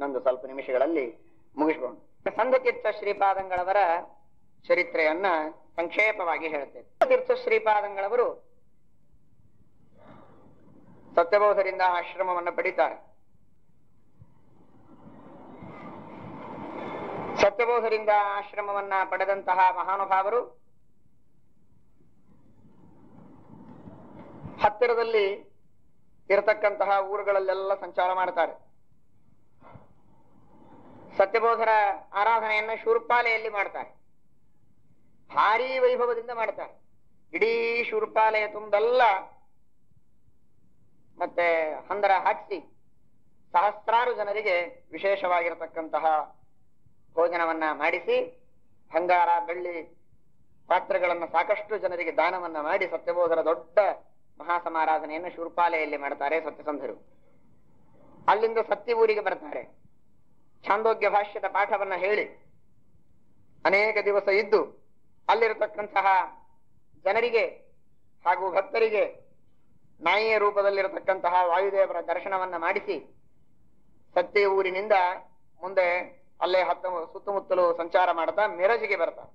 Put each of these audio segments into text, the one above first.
ಇನ್ನೊಂದು ಸ್ವಲ್ಪ ನಿಮಿಷಗಳಲ್ಲಿ ಮುಗಿಸ್ಕೊಂಡು ಸಂಘತೀರ್ಥ ಶ್ರೀಪಾದಂಗಳವರ ಚರಿತ್ರೆಯನ್ನ ಸಂಕ್ಷೇಪವಾಗಿ ಹೇಳ್ತೇವೆ ತೀರ್ಥ ಶ್ರೀಪಾದಂಗಳವರು ಸತ್ಯಬೋಧರಿಂದ ಆಶ್ರಮವನ್ನು ಪಡಿತಾರೆ ಸತ್ಯಬೋಧರಿಂದ ಆಶ್ರಮವನ್ನ ಪಡೆದಂತಹ ಮಹಾನುಭಾವರು ಹತ್ತಿರದಲ್ಲಿ ಇರತಕ್ಕಂತಹ ಊರುಗಳಲ್ಲೆಲ್ಲ ಸಂಚಾರ ಮಾಡ್ತಾರೆ ಸತ್ಯಬೋಧರ ಆರಾಧನೆಯನ್ನ ಶೂರ್ಪಾಲೆಯಲ್ಲಿ ಮಾಡ್ತಾರೆ ಭಾರೀ ವೈಭವದಿಂದ ಮಾಡ್ತಾರೆ ಇಡೀ ಶೂರ್ಪಾಲೆಯ ತುಂಬೆಲ್ಲ ಮತ್ತೆ ಹಂದರ ಹಾಕಿಸಿ ಸಹಸ್ರಾರು ಜನರಿಗೆ ವಿಶೇಷವಾಗಿರತಕ್ಕಂತಹ ಭೋಜನವನ್ನ ಮಾಡಿಸಿ ಬಂಗಾರ ಬೆಳ್ಳಿ ಪಾತ್ರೆಗಳನ್ನ ಸಾಕಷ್ಟು ಜನರಿಗೆ ದಾನವನ್ನ ಮಾಡಿ ಸತ್ಯಬೋಧರ ದೊಡ್ಡ ಮಹಾಸಮಾರಾಧನೆಯನ್ನು ಶೂರ್ಪಾಲೆಯಲ್ಲಿ ಮಾಡ್ತಾರೆ ಸತ್ಯಸಂಧರು ಅಲ್ಲಿಂದ ಸತ್ಯ ಊರಿಗೆ ಬರ್ತಾರೆ ಛಾಂದೋಗ್ಯ ಭಾಷ್ಯದ ಪಾಠವನ್ನ ಹೇಳಿ ಅನೇಕ ದಿವಸ ಇದ್ದು ಅಲ್ಲಿರತಕ್ಕಂತಹ ಜನರಿಗೆ ಹಾಗೂ ಭಕ್ತರಿಗೆ ನಾಯಿಯ ರೂಪದಲ್ಲಿರತಕ್ಕಂತಹ ವಾಯುದೇವರ ದರ್ಶನವನ್ನ ಮಾಡಿಸಿ ಸತ್ಯ ಊರಿನಿಂದ ಮುಂದೆ ಅಲ್ಲೇ ಹತ್ತ ಸುತ್ತಮುತ್ತಲು ಸಂಚಾರ ಮಾಡ್ತಾ ಮಿರಜಿಗೆ ಬರ್ತಾರೆ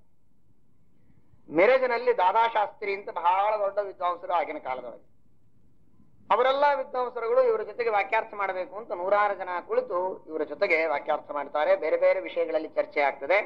ಮಿರಜಿನಲ್ಲಿ ದಾದಾಶಾಸ್ತ್ರಿ ಅಂತ ಬಹಳ ದೊಡ್ಡ ವಿದ್ವಾಂಸರು ಆಗಿನ ಕಾಲದೊಳಗೆ ಅವರೆಲ್ಲ ವಿದ್ವಾಂಸರುಗಳು ಇವರ ಜೊತೆಗೆ ವಾಕ್ಯಾರ್ಥ ಮಾಡಬೇಕು ಅಂತ ನೂರಾರು ಜನ ಕುಳಿತು ಇವರ ಜೊತೆಗೆ ವಾಕ್ಯಾರ್ಥ ಮಾಡ್ತಾರೆ ಬೇರೆ ಬೇರೆ ವಿಷಯಗಳಲ್ಲಿ ಚರ್ಚೆ ಆಗ್ತದೆ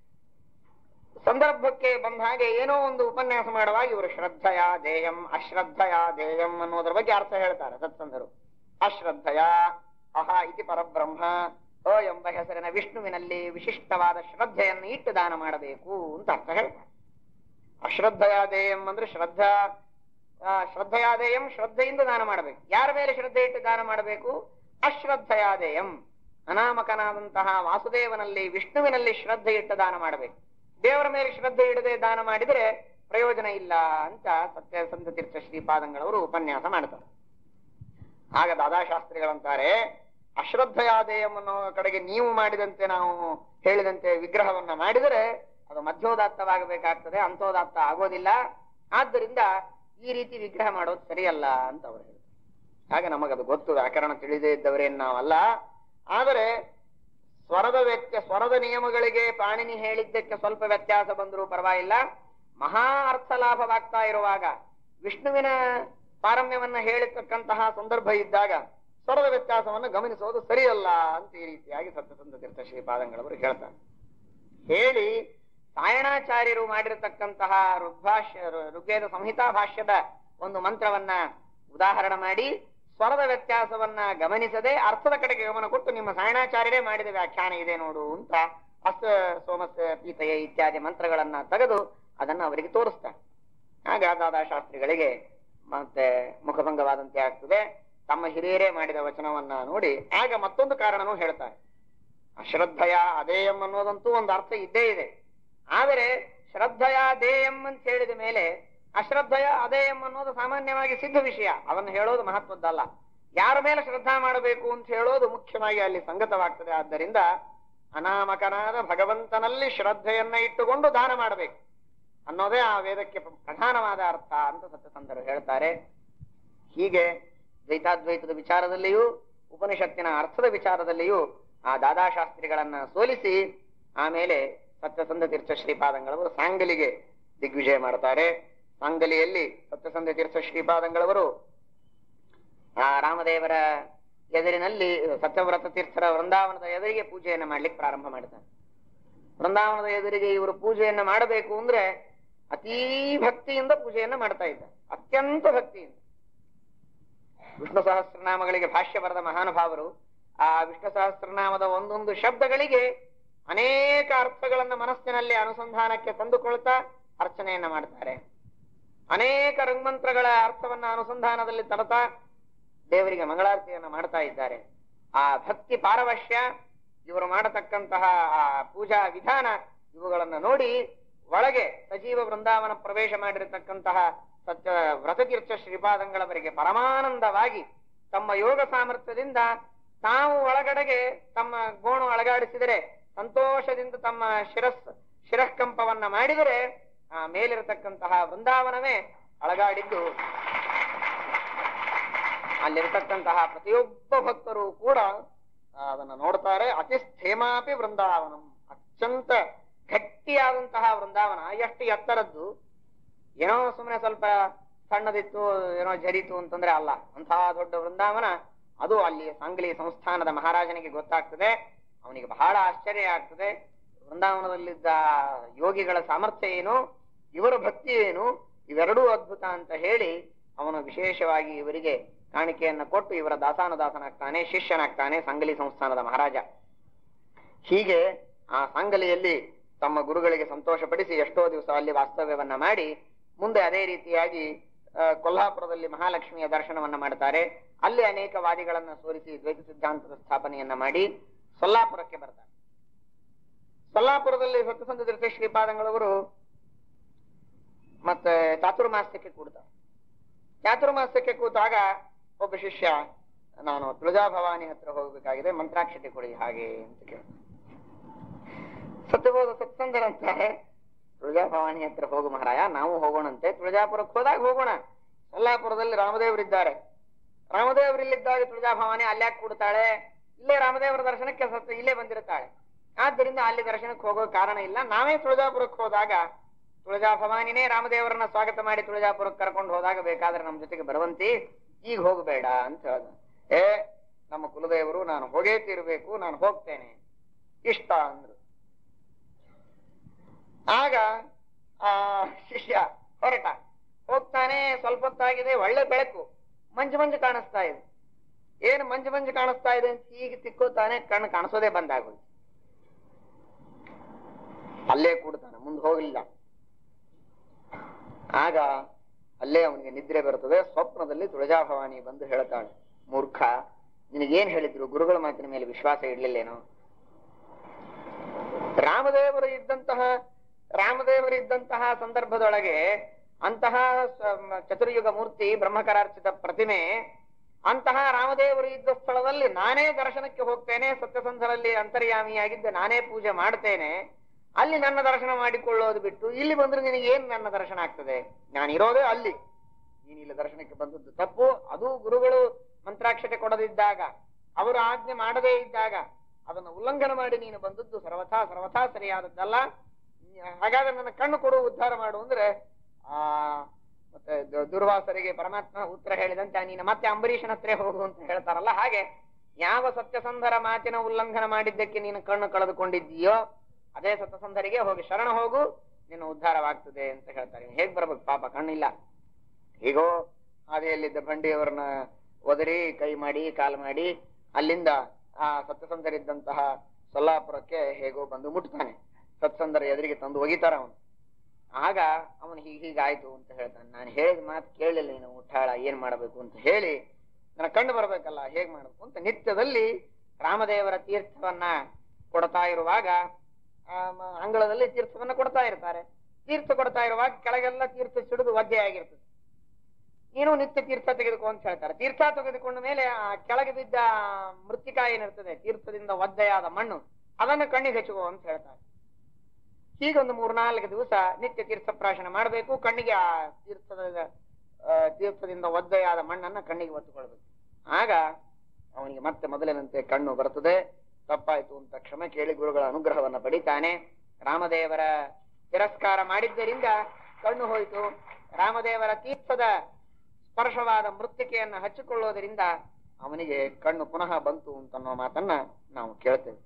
ಸಂದರ್ಭಕ್ಕೆ ಬಂದ ಹಾಗೆ ಏನೋ ಒಂದು ಉಪನ್ಯಾಸ ಮಾಡುವಾಗ ಇವರು ಶ್ರದ್ಧಯ ದೇಯಂ ಅಶ್ರದ್ಧಯ ದೇಯಂ ಅನ್ನೋದ್ರ ಬಗ್ಗೆ ಅರ್ಥ ಹೇಳ್ತಾರೆ ಸತ್ಸಂಧರು ಅಶ್ರದ್ಧಯ ಅಹ ಇತಿ ಪರಬ್ರಹ್ಮ ಅ ಎಂಬ ಹೆಸರಿನ ವಿಷ್ಣುವಿನಲ್ಲಿ ವಿಶಿಷ್ಟವಾದ ಶ್ರದ್ಧೆಯನ್ನು ಇಟ್ಟು ದಾನ ಮಾಡಬೇಕು ಅಂತ ಅರ್ಥ ಹೇಳ್ತಾರೆ ಅಶ್ರದ್ಧಯಾದೇಯಂ ಅಂದ್ರೆ ಶ್ರದ್ಧಾ ಆ, ಶ್ರದ್ಧಯಾದೇಯಂ ಶ್ರದ್ಧೆಯಿಂದ ದಾನ ಮಾಡಬೇಕು ಯಾರ ಮೇಲೆ ಶ್ರದ್ಧೆ ಇಟ್ಟು ದಾನ ಮಾಡಬೇಕು ಅಶ್ರದ್ಧಯಾದೇಯಂ ಅನಾಮಕನಾದಂತಹ ವಾಸುದೇವನಲ್ಲಿ ವಿಷ್ಣುವಿನಲ್ಲಿ ಶ್ರದ್ಧೆ ಇಟ್ಟು ದಾನ ಮಾಡಬೇಕು ದೇವರ ಮೇಲೆ ಶ್ರದ್ಧೆ ಇಡದೆ ದಾನ ಮಾಡಿದರೆ ಪ್ರಯೋಜನ ಇಲ್ಲ ಅಂತ ಸತ್ಯಸಂಧ ತೀರ್ಥ ಶ್ರೀಪಾದಂಗಳವರು ಉಪನ್ಯಾಸ ಮಾಡ್ತಾರೆ ಆಗ ದಾದಾಶಾಸ್ತ್ರಿಗಳಂತಾರೆ ಅಶ್ರದ್ಧಯಾದೇಯಂ ಅನ್ನೋ ಕಡೆಗೆ ನೀವು ಮಾಡಿದಂತೆ ನಾವು ಹೇಳಿದಂತೆ ವಿಗ್ರಹವನ್ನ ಮಾಡಿದರೆ ಅದು ಮಧ್ಯೋದಾತ್ತವಾಗಬೇಕಾಗ್ತದೆ ಅಂತೋದಾತ್ತ ಆಗೋದಿಲ್ಲ ಆದ್ದರಿಂದ ಈ ರೀತಿ ವಿಗ್ರಹ ಮಾಡೋದು ಸರಿಯಲ್ಲ ಅಂತ ಅವರು ಹೇಳಿದ್ರು ಹಾಗೆ ನಮಗದು ಗೊತ್ತು ವ್ಯಾಕರಣ ತಿಳಿದೇ ಇದ್ದವರೇನು ನಾವಲ್ಲ ಆದರೆ ಸ್ವರದ ವ್ಯತ್ಯ ಸ್ವರದ ನಿಯಮಗಳಿಗೆ ಪಾಣಿನಿ ಹೇಳಿದ್ದಕ್ಕೆ ಸ್ವಲ್ಪ ವ್ಯತ್ಯಾಸ ಬಂದರೂ ಪರವಾಗಿಲ್ಲ ಮಹಾ ಅರ್ಥ ಲಾಭವಾಗ್ತಾ ಇರುವಾಗ ವಿಷ್ಣುವಿನ ಪಾರಮ್ಯವನ್ನ ಹೇಳಿರ್ತಕ್ಕಂತಹ ಸಂದರ್ಭ ಇದ್ದಾಗ ಸ್ವರದ ವ್ಯತ್ಯಾಸವನ್ನು ಗಮನಿಸೋದು ಸರಿಯಲ್ಲ ಅಂತ ಈ ರೀತಿಯಾಗಿ ಸತ್ಯಸಂಧ ತೀರ್ಥ ಶ್ರೀಪಾದಂಗಳವರು ಹೇಳ್ತಾರೆ ಹೇಳಿ ಸಾಯಣಾಚಾರ್ಯರು ಮಾಡಿರತಕ್ಕಂತಹ ಋಗ್ಭಾಷ್ಯ ಋ- ಋಗ್ವೇದ ಸಂಹಿತಾ ಭಾಷ್ಯದ ಒಂದು ಮಂತ್ರವನ್ನ ಉದಾಹರಣೆ ಮಾಡಿ ಸ್ವರದ ವ್ಯತ್ಯಾಸವನ್ನ ಗಮನಿಸದೆ ಅರ್ಥದ ಕಡೆಗೆ ಗಮನ ಕೊಟ್ಟು ನಿಮ್ಮ ಸಾಯಣಾಚಾರ್ಯರೇ ಮಾಡಿದ ವ್ಯಾಖ್ಯಾನ ಇದೆ ನೋಡು ಅಂತ ಅಸ್ತ ಸೋಮಸ್ಯ ಪೀತಯ ಇತ್ಯಾದಿ ಮಂತ್ರಗಳನ್ನ ತೆಗೆದು ಅದನ್ನ ಅವರಿಗೆ ತೋರಿಸ್ತಾರೆ ಆಗ ದಾದಾಶಾಸ್ತ್ರಿಗಳಿಗೆ ಮತ್ತೆ ಮುಖಭಂಗವಾದಂತೆ ಆಗ್ತದೆ ತಮ್ಮ ಹಿರಿಯರೇ ಮಾಡಿದ ವಚನವನ್ನ ನೋಡಿ ಆಗ ಮತ್ತೊಂದು ಕಾರಣನೂ ಹೇಳ್ತಾರೆ ಅಶ್ರದ್ಧಯ ಅದೇಯಂ ಅನ್ನೋದಂತೂ ಒಂದು ಅರ್ಥ ಇದ್ದೇ ಇದೆ ಆದರೆ ಶ್ರದ್ಧಯ ದೇಯಂ ಅಂತ ಹೇಳಿದ ಮೇಲೆ ಅಶ್ರದ್ಧಯ ಅದೇಯಂ ಅನ್ನೋದು ಸಾಮಾನ್ಯವಾಗಿ ಸಿದ್ಧ ವಿಷಯ ಅದನ್ನು ಹೇಳೋದು ಮಹತ್ವದ್ದಲ್ಲ ಯಾರ ಮೇಲೆ ಶ್ರದ್ಧಾ ಮಾಡಬೇಕು ಅಂತ ಹೇಳೋದು ಮುಖ್ಯವಾಗಿ ಅಲ್ಲಿ ಸಂಗತವಾಗ್ತದೆ ಆದ್ದರಿಂದ ಅನಾಮಕನಾದ ಭಗವಂತನಲ್ಲಿ ಶ್ರದ್ಧೆಯನ್ನ ಇಟ್ಟುಕೊಂಡು ದಾನ ಮಾಡಬೇಕು ಅನ್ನೋದೇ ಆ ವೇದಕ್ಕೆ ಪ್ರಧಾನವಾದ ಅರ್ಥ ಅಂತ ಸತ್ಯಸಂಧರು ಹೇಳ್ತಾರೆ ಹೀಗೆ ದ್ವೈತಾದ್ವೈತದ ವಿಚಾರದಲ್ಲಿಯೂ ಉಪನಿಷತ್ತಿನ ಅರ್ಥದ ವಿಚಾರದಲ್ಲಿಯೂ ಆ ದಾದಾಶಾಸ್ತ್ರಿಗಳನ್ನ ಸೋಲಿಸಿ ಆಮೇಲೆ ಸತ್ಯಸಂಧ ತೀರ್ಥ ಶ್ರೀಪಾದಂಗಳವರು ಸಾಂಗಲಿಗೆ ದಿಗ್ವಿಜಯ ಮಾಡ್ತಾರೆ ಸಾಂಗಲಿಯಲ್ಲಿ ಸತ್ಯಸಂಧ ತೀರ್ಥ ಶ್ರೀಪಾದಂಗಳವರು ಆ ರಾಮದೇವರ ಎದುರಿನಲ್ಲಿ ಸತ್ಯವ್ರತ ತೀರ್ಥರ ವೃಂದಾವನದ ಎದುರಿಗೆ ಪೂಜೆಯನ್ನ ಮಾಡ್ಲಿಕ್ಕೆ ಪ್ರಾರಂಭ ಮಾಡ್ತಾರೆ ವೃಂದಾವನದ ಎದುರಿಗೆ ಇವರು ಪೂಜೆಯನ್ನ ಮಾಡಬೇಕು ಅಂದ್ರೆ ಅತೀ ಭಕ್ತಿಯಿಂದ ಪೂಜೆಯನ್ನ ಮಾಡ್ತಾ ಇದ್ದಾರೆ ಅತ್ಯಂತ ಭಕ್ತಿಯಿಂದ ವಿಷ್ಣು ಸಹಸ್ರನಾಮಗಳಿಗೆ ಭಾಷ್ಯ ಬರೆದ ಮಹಾನುಭಾವರು ಆ ವಿಷ್ಣು ಸಹಸ್ರನಾಮದ ಒಂದೊಂದು ಶಬ್ದಗಳಿಗೆ ಅನೇಕ ಅರ್ಥಗಳನ್ನ ಮನಸ್ಸಿನಲ್ಲಿ ಅನುಸಂಧಾನಕ್ಕೆ ತಂದುಕೊಳ್ತಾ ಅರ್ಚನೆಯನ್ನ ಮಾಡ್ತಾರೆ ಅನೇಕ ಋಗ್ಮಂತ್ರಗಳ ಅರ್ಥವನ್ನ ಅನುಸಂಧಾನದಲ್ಲಿ ತರತಾ ದೇವರಿಗೆ ಮಂಗಳಾರತಿಯನ್ನ ಮಾಡ್ತಾ ಇದ್ದಾರೆ ಆ ಭಕ್ತಿ ಪಾರವಶ್ಯ ಇವರು ಮಾಡತಕ್ಕಂತಹ ಆ ಪೂಜಾ ವಿಧಾನ ಇವುಗಳನ್ನ ನೋಡಿ ಒಳಗೆ ಸಜೀವ ವೃಂದಾವನ ಪ್ರವೇಶ ಮಾಡಿರತಕ್ಕಂತಹ ಸತ್ಯ ವ್ರತತೀರ್ಥ ಶ್ರೀಪಾದಂಗಳವರಿಗೆ ಪರಮಾನಂದವಾಗಿ ತಮ್ಮ ಯೋಗ ಸಾಮರ್ಥ್ಯದಿಂದ ತಾವು ಒಳಗಡೆಗೆ ತಮ್ಮ ಗೋಣು ಅಳಗಾಡಿಸಿದರೆ ಸಂತೋಷದಿಂದ ತಮ್ಮ ಶಿರಸ್ ಶಿರಃಕಂಪವನ್ನ ಮಾಡಿದರೆ ಆ ಮೇಲಿರತಕ್ಕಂತಹ ವೃಂದಾವನವೇ ಅಳಗಾಡಿದ್ದು ಅಲ್ಲಿರತಕ್ಕಂತಹ ಪ್ರತಿಯೊಬ್ಬ ಭಕ್ತರು ಕೂಡ ಆ, ಅದನ್ನ ನೋಡ್ತಾರೆ ಅತಿ ಸ್ಥೇಮಾಪಿ ವೃಂದಾವನಂ ಅತ್ಯಂತ ಗಟ್ಟಿಯಾದಂತಹ ವೃಂದಾವನ ಎಷ್ಟು ಎತ್ತರದ್ದು ಏನೋ ಸುಮ್ಮನೆ ಸ್ವಲ್ಪ ಸಣ್ಣದಿತ್ತು ಏನೋ ಜರಿತು ಅಂತಂದ್ರೆ ಅಲ್ಲ ಅಂತಹ ದೊಡ್ಡ ವೃಂದಾವನ ಅದು ಅಲ್ಲಿ ಸಂಗ್ಲಿ ಸಂಸ್ಥಾನದ ಮಹಾರಾಜನಿಗೆ ಗೊತ್ತಾಗ್ತದೆ ಅವನಿಗೆ ಬಹಳ ಆಶ್ಚರ್ಯ ಆಗ್ತದೆ ವೃಂದಾವನದಲ್ಲಿದ್ದ ಯೋಗಿಗಳ ಸಾಮರ್ಥ್ಯ ಏನು ಇವರ ಭಕ್ತಿ ಏನು ಇವೆರಡೂ ಅದ್ಭುತ ಅಂತ ಹೇಳಿ ಅವನು ವಿಶೇಷವಾಗಿ ಇವರಿಗೆ ಕಾಣಿಕೆಯನ್ನ ಕೊಟ್ಟು ಇವರ ದಾಸಾನುದಾಸನಾಗ್ತಾನೆ ಶಿಷ್ಯನಾಗ್ತಾನೆ ಸಂಗಲಿ ಸಂಸ್ಥಾನದ ಮಹಾರಾಜ ಹೀಗೆ ಆ ಸಂಗಲಿಯಲ್ಲಿ ತಮ್ಮ ಗುರುಗಳಿಗೆ ಸಂತೋಷಪಡಿಸಿ ಎಷ್ಟೋ ದಿವಸ ಅಲ್ಲಿ ವಾಸ್ತವ್ಯವನ್ನ ಮಾಡಿ ಮುಂದೆ ಅದೇ ರೀತಿಯಾಗಿ ಆ, ಕೊಲ್ಹಾಪುರದಲ್ಲಿ ಮಹಾಲಕ್ಷ್ಮಿಯ ದರ್ಶನವನ್ನ ಮಾಡ್ತಾರೆ ಅಲ್ಲಿ ಅನೇಕ ವಾದಿಗಳನ್ನ ಸೋಲಿಸಿ ದ್ವೈತ ಸಿದ್ಧಾಂತದ ಸ್ಥಾಪನೆಯನ್ನ ಮಾಡಿ ಸೊಲ್ಲಾಪುರಕ್ಕೆ ಬರ್ತಾರೆ ಸೊಲ್ಲಾಪುರದಲ್ಲಿ ಸತ್ಯಸಂಧ ತೀರ್ಥ ಶ್ರೀಪಾದಂಗಳವರು ಮತ್ತೆ ಚಾತುರ್ಮಾಸ್ಯಕ್ಕೆ ಕೂಡ್ತಾರೆ ಚಾತುರ್ಮಾಸ್ಯಕ್ಕೆ ಕೂತಾಗ ಒಬ್ಬ ಶಿಷ್ಯ ನಾನು ತುಳಜಾ ಭವಾನಿ ಹತ್ರ ಹೋಗ್ಬೇಕಾಗಿದೆ ಮಂತ್ರಾಕ್ಷತೆ ಕೊಡಿ ಹಾಗೆ ಅಂತ ಕೇಳ ಸತ್ಯಬೋಧ ಸತ್ಸಂಗರಂತಾರೆ ತುಳಜಾ ಭವಾನಿ ಹತ್ರ ಹೋಗು ಮಹಾರಾಯ ನಾವು ಹೋಗೋಣಂತೆ ತುಳಜಾಪುರಕ್ಕೆ ಹೋದಾಗ ಹೋಗೋಣ ಸೊಲ್ಲಾಪುರದಲ್ಲಿ ರಾಮದೇವರಿದ್ದಾರೆ ರಾಮದೇವರಿಲ್ಲಿದ್ದಾಗ ತುಳಜಾ ಭವಾನಿ ಅಲ್ಯಾಕ್ ಕೂಡ್ತಾಳೆ ಇಲ್ಲೇ ರಾಮದೇವರ ದರ್ಶನಕ್ಕೆ ಸತ್ಯ ಇಲ್ಲೇ ಬಂದಿರ್ತಾಳೆ ಆದ್ದರಿಂದ ಅಲ್ಲಿ ದರ್ಶನಕ್ಕೆ ಹೋಗೋ ಕಾರಣ ಇಲ್ಲ ನಾವೇ ತುಳಜಾಪುರಕ್ಕೆ ಹೋದಾಗ ತುಳಜಾ ಭವಾನಿನೇ ರಾಮದೇವರನ್ನ ಸ್ವಾಗತ ಮಾಡಿ ತುಳಜಾಪುರಕ್ಕೆ ಕರ್ಕೊಂಡು ಹೋದಾಗ ಬೇಕಾದ್ರೆ ನಮ್ಮ ಜೊತೆಗೆ ಬರುವಂತಿ ಈಗ ಹೋಗಬೇಡ ಅಂತ ಹೇಳ್ದ ಏ ನಮ್ಮ ಕುಲದೇವರು ನಾನು ಹೋಗೇ ತೀರ್ಬೇಕು ನಾನು ಹೋಗ್ತೇನೆ ಇಷ್ಟ ಅಂದ್ರು ಆಗ ಆ ಶಿಷ್ಯ ಹೊರಟ ಹೋಗ್ತಾನೆ ಸ್ವಲ್ಪ ಹೊತ್ತಾಗಿದೆ ಒಳ್ಳೆ ಬೆಳಕು ಮಂಜು ಮಂಜು ಕಾಣಿಸ್ತಾ ಇದೆ ಏನು ಮಂಜು ಮಂಜು ಕಾಣಿಸ್ತಾ ಇದೆ ಅಂತ ಈಗ ತಿಕ್ಕೋತಾನೆ ಕಣ್ಣು ಕಾಣಿಸೋದೇ ಬಂದಾಗೋಯ್ತು ಅಲ್ಲೇ ಕೂಡ್ತಾನೆ ಮುಂದೆ ಹೋಗ್ಲಿಲ್ಲ ಆಗ ಅಲ್ಲೇ ಅವನಿಗೆ ನಿದ್ರೆ ಬರುತ್ತದೆ ಸ್ವಪ್ನದಲ್ಲಿ ತುಳಜಾಭವಾನಿ ಬಂದು ಹೇಳ್ತಾಳೆ ಮೂರ್ಖ ನಿನಗೇನ್ ಹೇಳಿದ್ರು ಗುರುಗಳ ಮಾತಿನ ಮೇಲೆ ವಿಶ್ವಾಸ ಇಡ್ಲಿಲ್ಲೇನೋ ರಾಮದೇವರು ಇದ್ದಂತಹ ರಾಮದೇವರು ಇದ್ದಂತಹ ಸಂದರ್ಭದೊಳಗೆ ಅಂತಹ ಸ- ಚತುರ್ಯುಗ ಮೂರ್ತಿ ಬ್ರಹ್ಮಕರಾರ್ಚಿತ ಪ್ರತಿಮೆ ಅಂತಹ ರಾಮದೇವರು ಇದ್ದ ಸ್ಥಳದಲ್ಲಿ ನಾನೇ ದರ್ಶನಕ್ಕೆ ಹೋಗ್ತೇನೆ ಸತ್ಯಸಂಧರಲ್ಲಿ ಅಂತರ್ಯಾಮಿಯಾಗಿದ್ದ ನಾನೇ ಪೂಜೆ ಮಾಡ್ತೇನೆ ಅಲ್ಲಿ ನನ್ನ ದರ್ಶನ ಮಾಡಿಕೊಳ್ಳೋದು ಬಿಟ್ಟು ಇಲ್ಲಿ ಬಂದ್ರೆ ನಿನಗೆ ಏನ್ ನನ್ನ ದರ್ಶನ ಆಗ್ತದೆ ನಾನು ಇರೋದೇ ಅಲ್ಲಿ ನೀನು ಇಲ್ಲಿ ದರ್ಶನಕ್ಕೆ ಬಂದದ್ದು ತಪ್ಪು ಅದು ಗುರುಗಳು ಮಂತ್ರಾಕ್ಷತೆ ಕೊಡದಿದ್ದಾಗ ಅವರು ಆಜ್ಞೆ ಮಾಡದೇ ಇದ್ದಾಗ ಅದನ್ನು ಉಲ್ಲಂಘನೆ ಮಾಡಿ ನೀನು ಬಂದದ್ದು ಸರ್ವಥಾ ಸರ್ವಥಾ ಸರಿಯಾದದ್ದಲ್ಲ ಹಾಗಾದ್ರೆ ನನ್ನ ಕಣ್ಣು ಕೊಡು ಉದ್ಧಾರ ಮಾಡು ಅಂದ್ರೆ ಆ ಮತ್ತೆ ದು- ದುರ್ವಾಸರಿಗೆ ಪರಮಾತ್ಮ ಉತ್ತರ ಹೇಳಿದಂತೆ ನೀನು ಮತ್ತೆ ಅಂಬರೀಷನ ಹತ್ರ ಹೋಗು ಅಂತ ಹೇಳ್ತಾರಲ್ಲ ಹಾಗೆ ಯಾವ ಸತ್ಯಸಂಧರ ಮಾತಿನ ಉಲ್ಲಂಘನೆ ಮಾಡಿದ್ದಕ್ಕೆ ನೀನು ಕಣ್ಣು ಕಳೆದುಕೊಂಡಿದ್ದೀಯೋ ಅದೇ ಸತ್ಯಸಂಧರಿಗೆ ಹೋಗಿ ಶರಣ ಹೋಗು ನಿನ್ನ ಉದ್ಧಾರವಾಗ್ತದೆ ಅಂತ ಹೇಳ್ತಾರೆ ಇವ್ನು ಹೇಗ್ ಬರ್ಬೇಕು ಪಾಪ ಕಣ್ಣಿಲ್ಲ ಹೀಗೋ ಹಾದಿಯಲ್ಲಿದ್ದ ಬಂಡಿಯವರನ್ನ ಒದರಿ ಕೈ ಮಾಡಿ ಕಾಲು ಮಾಡಿ ಅಲ್ಲಿಂದ ಆ ಸತ್ಯಸಂಧರಿದ್ದಂತಹ ಸೊಲ್ಲಾಪುರಕ್ಕೆ ಹೇಗೋ ಬಂದು ಮುಟ್ತಾನೆ ಸತ್ಸಂಧರ ಎದುರಿಗೆ ತಂದು ಒಗಿತಾರ ಅವನು ಆಗ ಅವನು ಹೀಗ್ ಹೀಗಾಯ್ತು ಅಂತ ಹೇಳ್ತಾನೆ ನಾನು ಹೇಳಿದ ಮಾತು ಕೇಳಲಿಲ್ಲ ನೀನು ಮುಟ್ಟಾಳ ಏನ್ ಮಾಡಬೇಕು ಅಂತ ಹೇಳಿ ನನ್ನ ಕಣ್ಣು ಬರ್ಬೇಕಲ್ಲ ಹೇಗ್ ಮಾಡ್ಬೇಕು ಅಂತ ನಿತ್ಯದಲ್ಲಿ ರಾಮದೇವರ ತೀರ್ಥವನ್ನ ಕೊಡ್ತಾ ಇರುವಾಗ ಆ, ಮ- ಅಂಗಳದಲ್ಲಿ ತೀರ್ಥವನ್ನ ಕೊಡ್ತಾ ಇರ್ತಾರೆ ತೀರ್ಥ ಕೊಡ್ತಾ ಇರುವಾಗ ಕೆಳಗೆಲ್ಲ ತೀರ್ಥ ಸಿಡಿದು ಒದ್ದೆ ಆಗಿರ್ತದೆ ನೀನು ನಿತ್ಯ ತೀರ್ಥ ತೆಗೆದುಕೋ ಅಂತ ಹೇಳ್ತಾರೆ ತೀರ್ಥ ತೆಗೆದುಕೊಂಡ ಮೇಲೆ ಆ ಕೆಳಗೆ ಬಿದ್ದ ಮೃತ್ತಿಕಾ ಏನಿರ್ತದೆ ತೀರ್ಥದಿಂದ ಒದ್ದೆಯಾದ ಮಣ್ಣು ಅದನ್ನು ಕಣ್ಣಿಗೆ ಹಚ್ಚುಕೋ ಅಂತ ಹೇಳ್ತಾರೆ ಹೀಗೊಂದು ಮೂರ್ನಾಲ್ಕು ದಿವಸ ನಿತ್ಯ ತೀರ್ಥ ಪ್ರಾಶನ ಮಾಡಬೇಕು ಕಣ್ಣಿಗೆ ಆ ತೀರ್ಥದ ಆ, ತೀರ್ಥದಿಂದ ಒದ್ದೆಯಾದ ಮಣ್ಣನ್ನ ಕಣ್ಣಿಗೆ ಒತ್ತುಕೊಳ್ಬೇಕು ಆಗ ಅವನಿಗೆ ಮತ್ತೆ ಮೊದಲಿನಂತೆ ಕಣ್ಣು ಬರುತ್ತದೆ ತಪ್ಪಾಯ್ತು ಅಂತ ಕ್ಷಮೆ ಕೇಳಿ ಗುರುಗಳ ಅನುಗ್ರಹವನ್ನ ಪಡಿತಾನೆ ರಾಮದೇವರ ತಿರಸ್ಕಾರ ಮಾಡಿದ್ದರಿಂದ ಕಣ್ಣು ಹೋಯಿತು ರಾಮದೇವರ ತೀರ್ಥದ ಸ್ಪರ್ಶವಾದ ಮೃತ್ತಿಕೆಯನ್ನ ಹಚ್ಚಿಕೊಳ್ಳೋದರಿಂದ ಅವನಿಗೆ ಕಣ್ಣು ಪುನಃ ಬಂತು ಅಂತನ್ನೋ ಮಾತನ್ನ ನಾವು ಕೇಳ್ತೇವೆ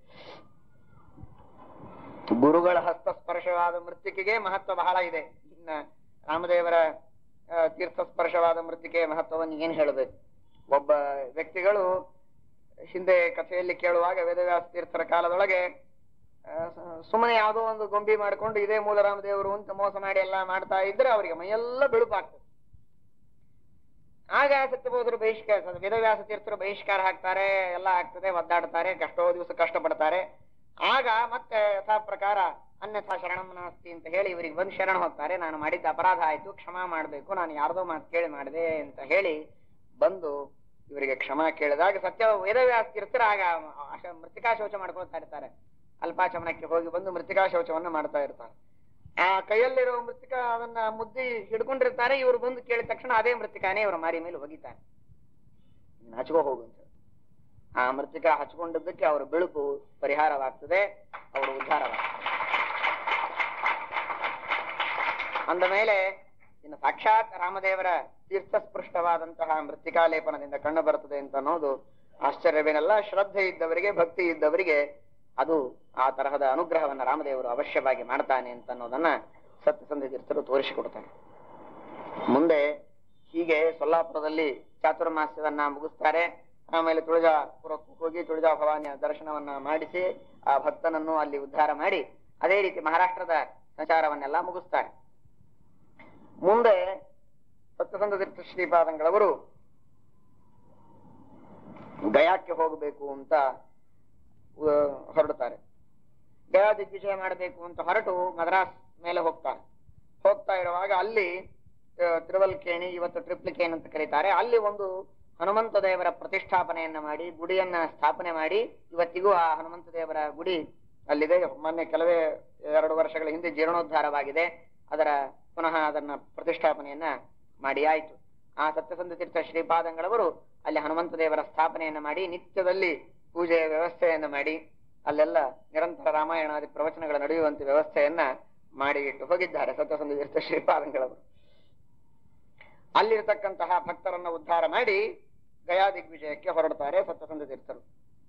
ಗುರುಗಳ ಹಸ್ತ ಸ್ಪರ್ಶವಾದ ಮೃತ್ತಿಕೆಗೆ ಮಹತ್ವ ಬಹಳ ಇದೆ ಇನ್ನ ರಾಮದೇವರ ಆ, ತೀರ್ಥ ಸ್ಪರ್ಶವಾದ ಮೃತ್ತಿಕೆಯ ಮಹತ್ವವನ್ನು ಏನ್ ಹೇಳಬೇಕು ಒಬ್ಬ ವ್ಯಕ್ತಿಗಳು ಹಿಂದೆ ಕಥೆಯಲ್ಲಿ ಕೇಳುವಾಗ ವೇದವ್ಯಾಸ ತೀರ್ಥರ ಕಾಲದೊಳಗೆ ಆ, ಸ- ಸುಮ್ಮನೆ ಯಾವುದೋ ಒಂದು ಗೊಂಬಿ ಮಾಡ್ಕೊಂಡು ಇದೇ ಮೂಲ ರಾಮದೇವರು ಅಂತ ಮೋಸ ಮಾಡಿ ಎಲ್ಲ ಮಾಡ್ತಾ ಇದ್ರೆ ಅವರಿಗೆ ಮೈಯೆಲ್ಲ ಬಿಳುಪಾಗ್ತದೆ ಆಗ ಸತ್ಯಬೋಧರು ಬಹಿಷ್ಕಾರ ವೇದವ್ಯಾಸ ತೀರ್ಥರು ಬಹಿಷ್ಕಾರ ಹಾಕ್ತಾರೆ ಎಲ್ಲ ಆಗ್ತದೆ ಒದ್ದಾಡ್ತಾರೆ ಎಷ್ಟೋ ದಿವಸ ಕಷ್ಟಪಡ್ತಾರೆ ಆಗ ಮತ್ತೆ ಯಥಾ ಪ್ರಕಾರ ಅನ್ಯಥಾ ಶರಣಂ ನಾಸ್ತಿ ಅಂತ ಹೇಳಿ ಇವರಿಗೆ ಬಂದು ಶರಣ ಹೋಗ್ತಾರೆ ನಾನು ಮಾಡಿದ್ದ ಅಪರಾಧ ಆಯ್ತು ಕ್ಷಮಾ ಮಾಡ್ಬೇಕು ನಾನು ಯಾರ್ದೋ ಮಾತು ಕೇಳಿ ಮಾಡಿದೆ ಅಂತ ಹೇಳಿ ಬಂದು ಇವರಿಗೆ ಕ್ಷಮಾ ಕೇಳಿದಾಗ ಸತ್ಯ ವೇದವ್ಯಾಸ ತೀರ್ಥರು ಆಗ ಅಶ- ಮೃತ್ತಿಕಾ ಶೌಚ ಮಾಡ್ಕೊಳ್ತಾ ಇರ್ತಾರೆ ಅಲ್ಪಾಚಮನಕ್ಕೆ ಹೋಗಿ ಬಂದು ಮೃತ್ತಿಕಾ ಶೌಚವನ್ನ ಮಾಡ್ತಾ ಇರ್ತಾರೆ ಆ ಕೈಯಲ್ಲಿರೋ ಮೃತ್ತಿಕ ಅದನ್ನ ಮುದ್ದಿ ಹಿಡ್ಕೊಂಡಿರ್ತಾರೆ ಇವರು ಬಂದು ಕೇಳಿದ ತಕ್ಷಣ ಅದೇ ಮೃತ್ತಿಕಾನೇ ಇವರ ಮಾರಿ ಮೇಲೆ ಒಗಿತಾನೆ ನಾಚ್ಕೋ ಹೋಗು ಅಂತ ಹೇಳಿ. ಆ ಮೃತ್ತಿಕ ಹಚ್ಕೊಂಡಿದ್ದಕ್ಕೆ ಅವರ ಬೆಳಕು ಪರಿಹಾರವಾಗ್ತದೆ ಅವರು ಉದ್ಧಾರವಾಗ್ತದೆ ಅಂದ ಮೇಲೆ ಇನ್ನು ಸಾಕ್ಷಾತ್ ರಾಮದೇವರ ತೀರ್ಥಸ್ಪೃಷ್ಟವಾದಂತಹ ಮೃತ್ತಿಕಾಲೇಪನದಿಂದ ಕಂಡು ಬರುತ್ತದೆ ಅಂತ ಅನ್ನೋದು ಆಶ್ಚರ್ಯವೇನಲ್ಲ ಶ್ರದ್ಧೆ ಇದ್ದವರಿಗೆ ಭಕ್ತಿ ಇದ್ದವರಿಗೆ ಅದು ಆ ತರಹದ ಅನುಗ್ರಹವನ್ನ ರಾಮದೇವರು ಅವಶ್ಯವಾಗಿ ಮಾಡ್ತಾನೆ ಅಂತ ಅನ್ನೋದನ್ನ ಸತ್ಯಸಂಧ ತೀರ್ಥರು ತೋರಿಸಿಕೊಡ್ತಾರೆ ಮುಂದೆ ಹೀಗೆ ಸೊಲ್ಲಾಪುರದಲ್ಲಿ ಚಾತುರ್ಮಾಸ್ಯವನ್ನ ಮುಗಿಸ್ತಾರೆ ಆಮೇಲೆ ತುಳಜಾಪುರಕ್ಕೆ ಹೋಗಿ ತುಳಜಾ ಭವಾನಿಯ ದರ್ಶನವನ್ನ ಮಾಡಿಸಿ ಆ ಭಕ್ತನನ್ನು ಅಲ್ಲಿ ಉದ್ಧಾರ ಮಾಡಿ ಅದೇ ರೀತಿ ಮಹಾರಾಷ್ಟ್ರದ ಸಂಚಾರವನ್ನೆಲ್ಲ ಮುಗಿಸ್ತಾರೆ ಮುಂದೆ ಸತ್ಯಸಂಧ ತೀರ್ಥ ಶ್ರೀಪಾದಂಗಳವರು ಗಯಾಕ್ಕೆ ಹೋಗಬೇಕು ಅಂತ ಆ, ಹೊರಡುತ್ತಾರೆ ಗಯಾ ದಿಗ್ವಿಜಯ ಮಾಡಬೇಕು ಅಂತ ಹೊರಟು ಮದ್ರಾಸ್ ಮೇಲೆ ಹೋಗ್ತಾರೆ ಹೋಗ್ತಾ ಇರುವಾಗ ಅಲ್ಲಿ ಆ, ತಿರುವಲ್ಕೇಣಿ ಇವತ್ತು ಟ್ರಿಪ್ಲಿಕೇನ್ ಅಂತ ಕರೀತಾರೆ ಅಲ್ಲಿ ಒಂದು ಹನುಮಂತ ದೇವರ ಪ್ರತಿಷ್ಠಾಪನೆಯನ್ನ ಮಾಡಿ ಗುಡಿಯನ್ನ ಸ್ಥಾಪನೆ ಮಾಡಿ ಇವತ್ತಿಗೂ ಆ ಹನುಮಂತ ದೇವರ ಗುಡಿ ಅಲ್ಲಿದೆ ಮೊನ್ನೆ ಕೆಲವೇ ಎರಡು ವರ್ಷಗಳ ಹಿಂದೆ ಜೀರ್ಣೋದ್ಧಾರವಾಗಿದೆ ಅದರ ಪುನಃ ಅದನ್ನ ಪ್ರತಿಷ್ಠಾಪನೆಯನ್ನ ಮಾಡಿ ಆಯ್ತು ಆ ಸತ್ಯಸಂಧ ತೀರ್ಥ ಶ್ರೀಪಾದಂಗಳವರು ಅಲ್ಲಿ ಹನುಮಂತ ದೇವರ ಸ್ಥಾಪನೆಯನ್ನ ಮಾಡಿ ನಿತ್ಯದಲ್ಲಿ ಪೂಜೆಯ ವ್ಯವಸ್ಥೆಯನ್ನ ಮಾಡಿ ಅಲ್ಲೆಲ್ಲ ನಿರಂತರ ರಾಮಾಯಣಾದಿ ಪ್ರವಚನಗಳ ನಡೆಯುವಂತ ವ್ಯವಸ್ಥೆಯನ್ನ ಮಾಡಿ ಇಟ್ಟು ಹೋಗಿದ್ದಾರೆ ಸತ್ಯಸಂಧ ತೀರ್ಥ ಶ್ರೀಪಾದಂಗಳವರು ಅಲ್ಲಿರತಕ್ಕಂತಹ ಭಕ್ತರನ್ನ ಉದ್ಧಾರ ಮಾಡಿ ಗಯಾ ದಿಗ್ವಿಜಯಕ್ಕೆ ಹೊರಡ್ತಾರೆ ಸತ್ಯಸಂಧ ತೀರ್ಥರು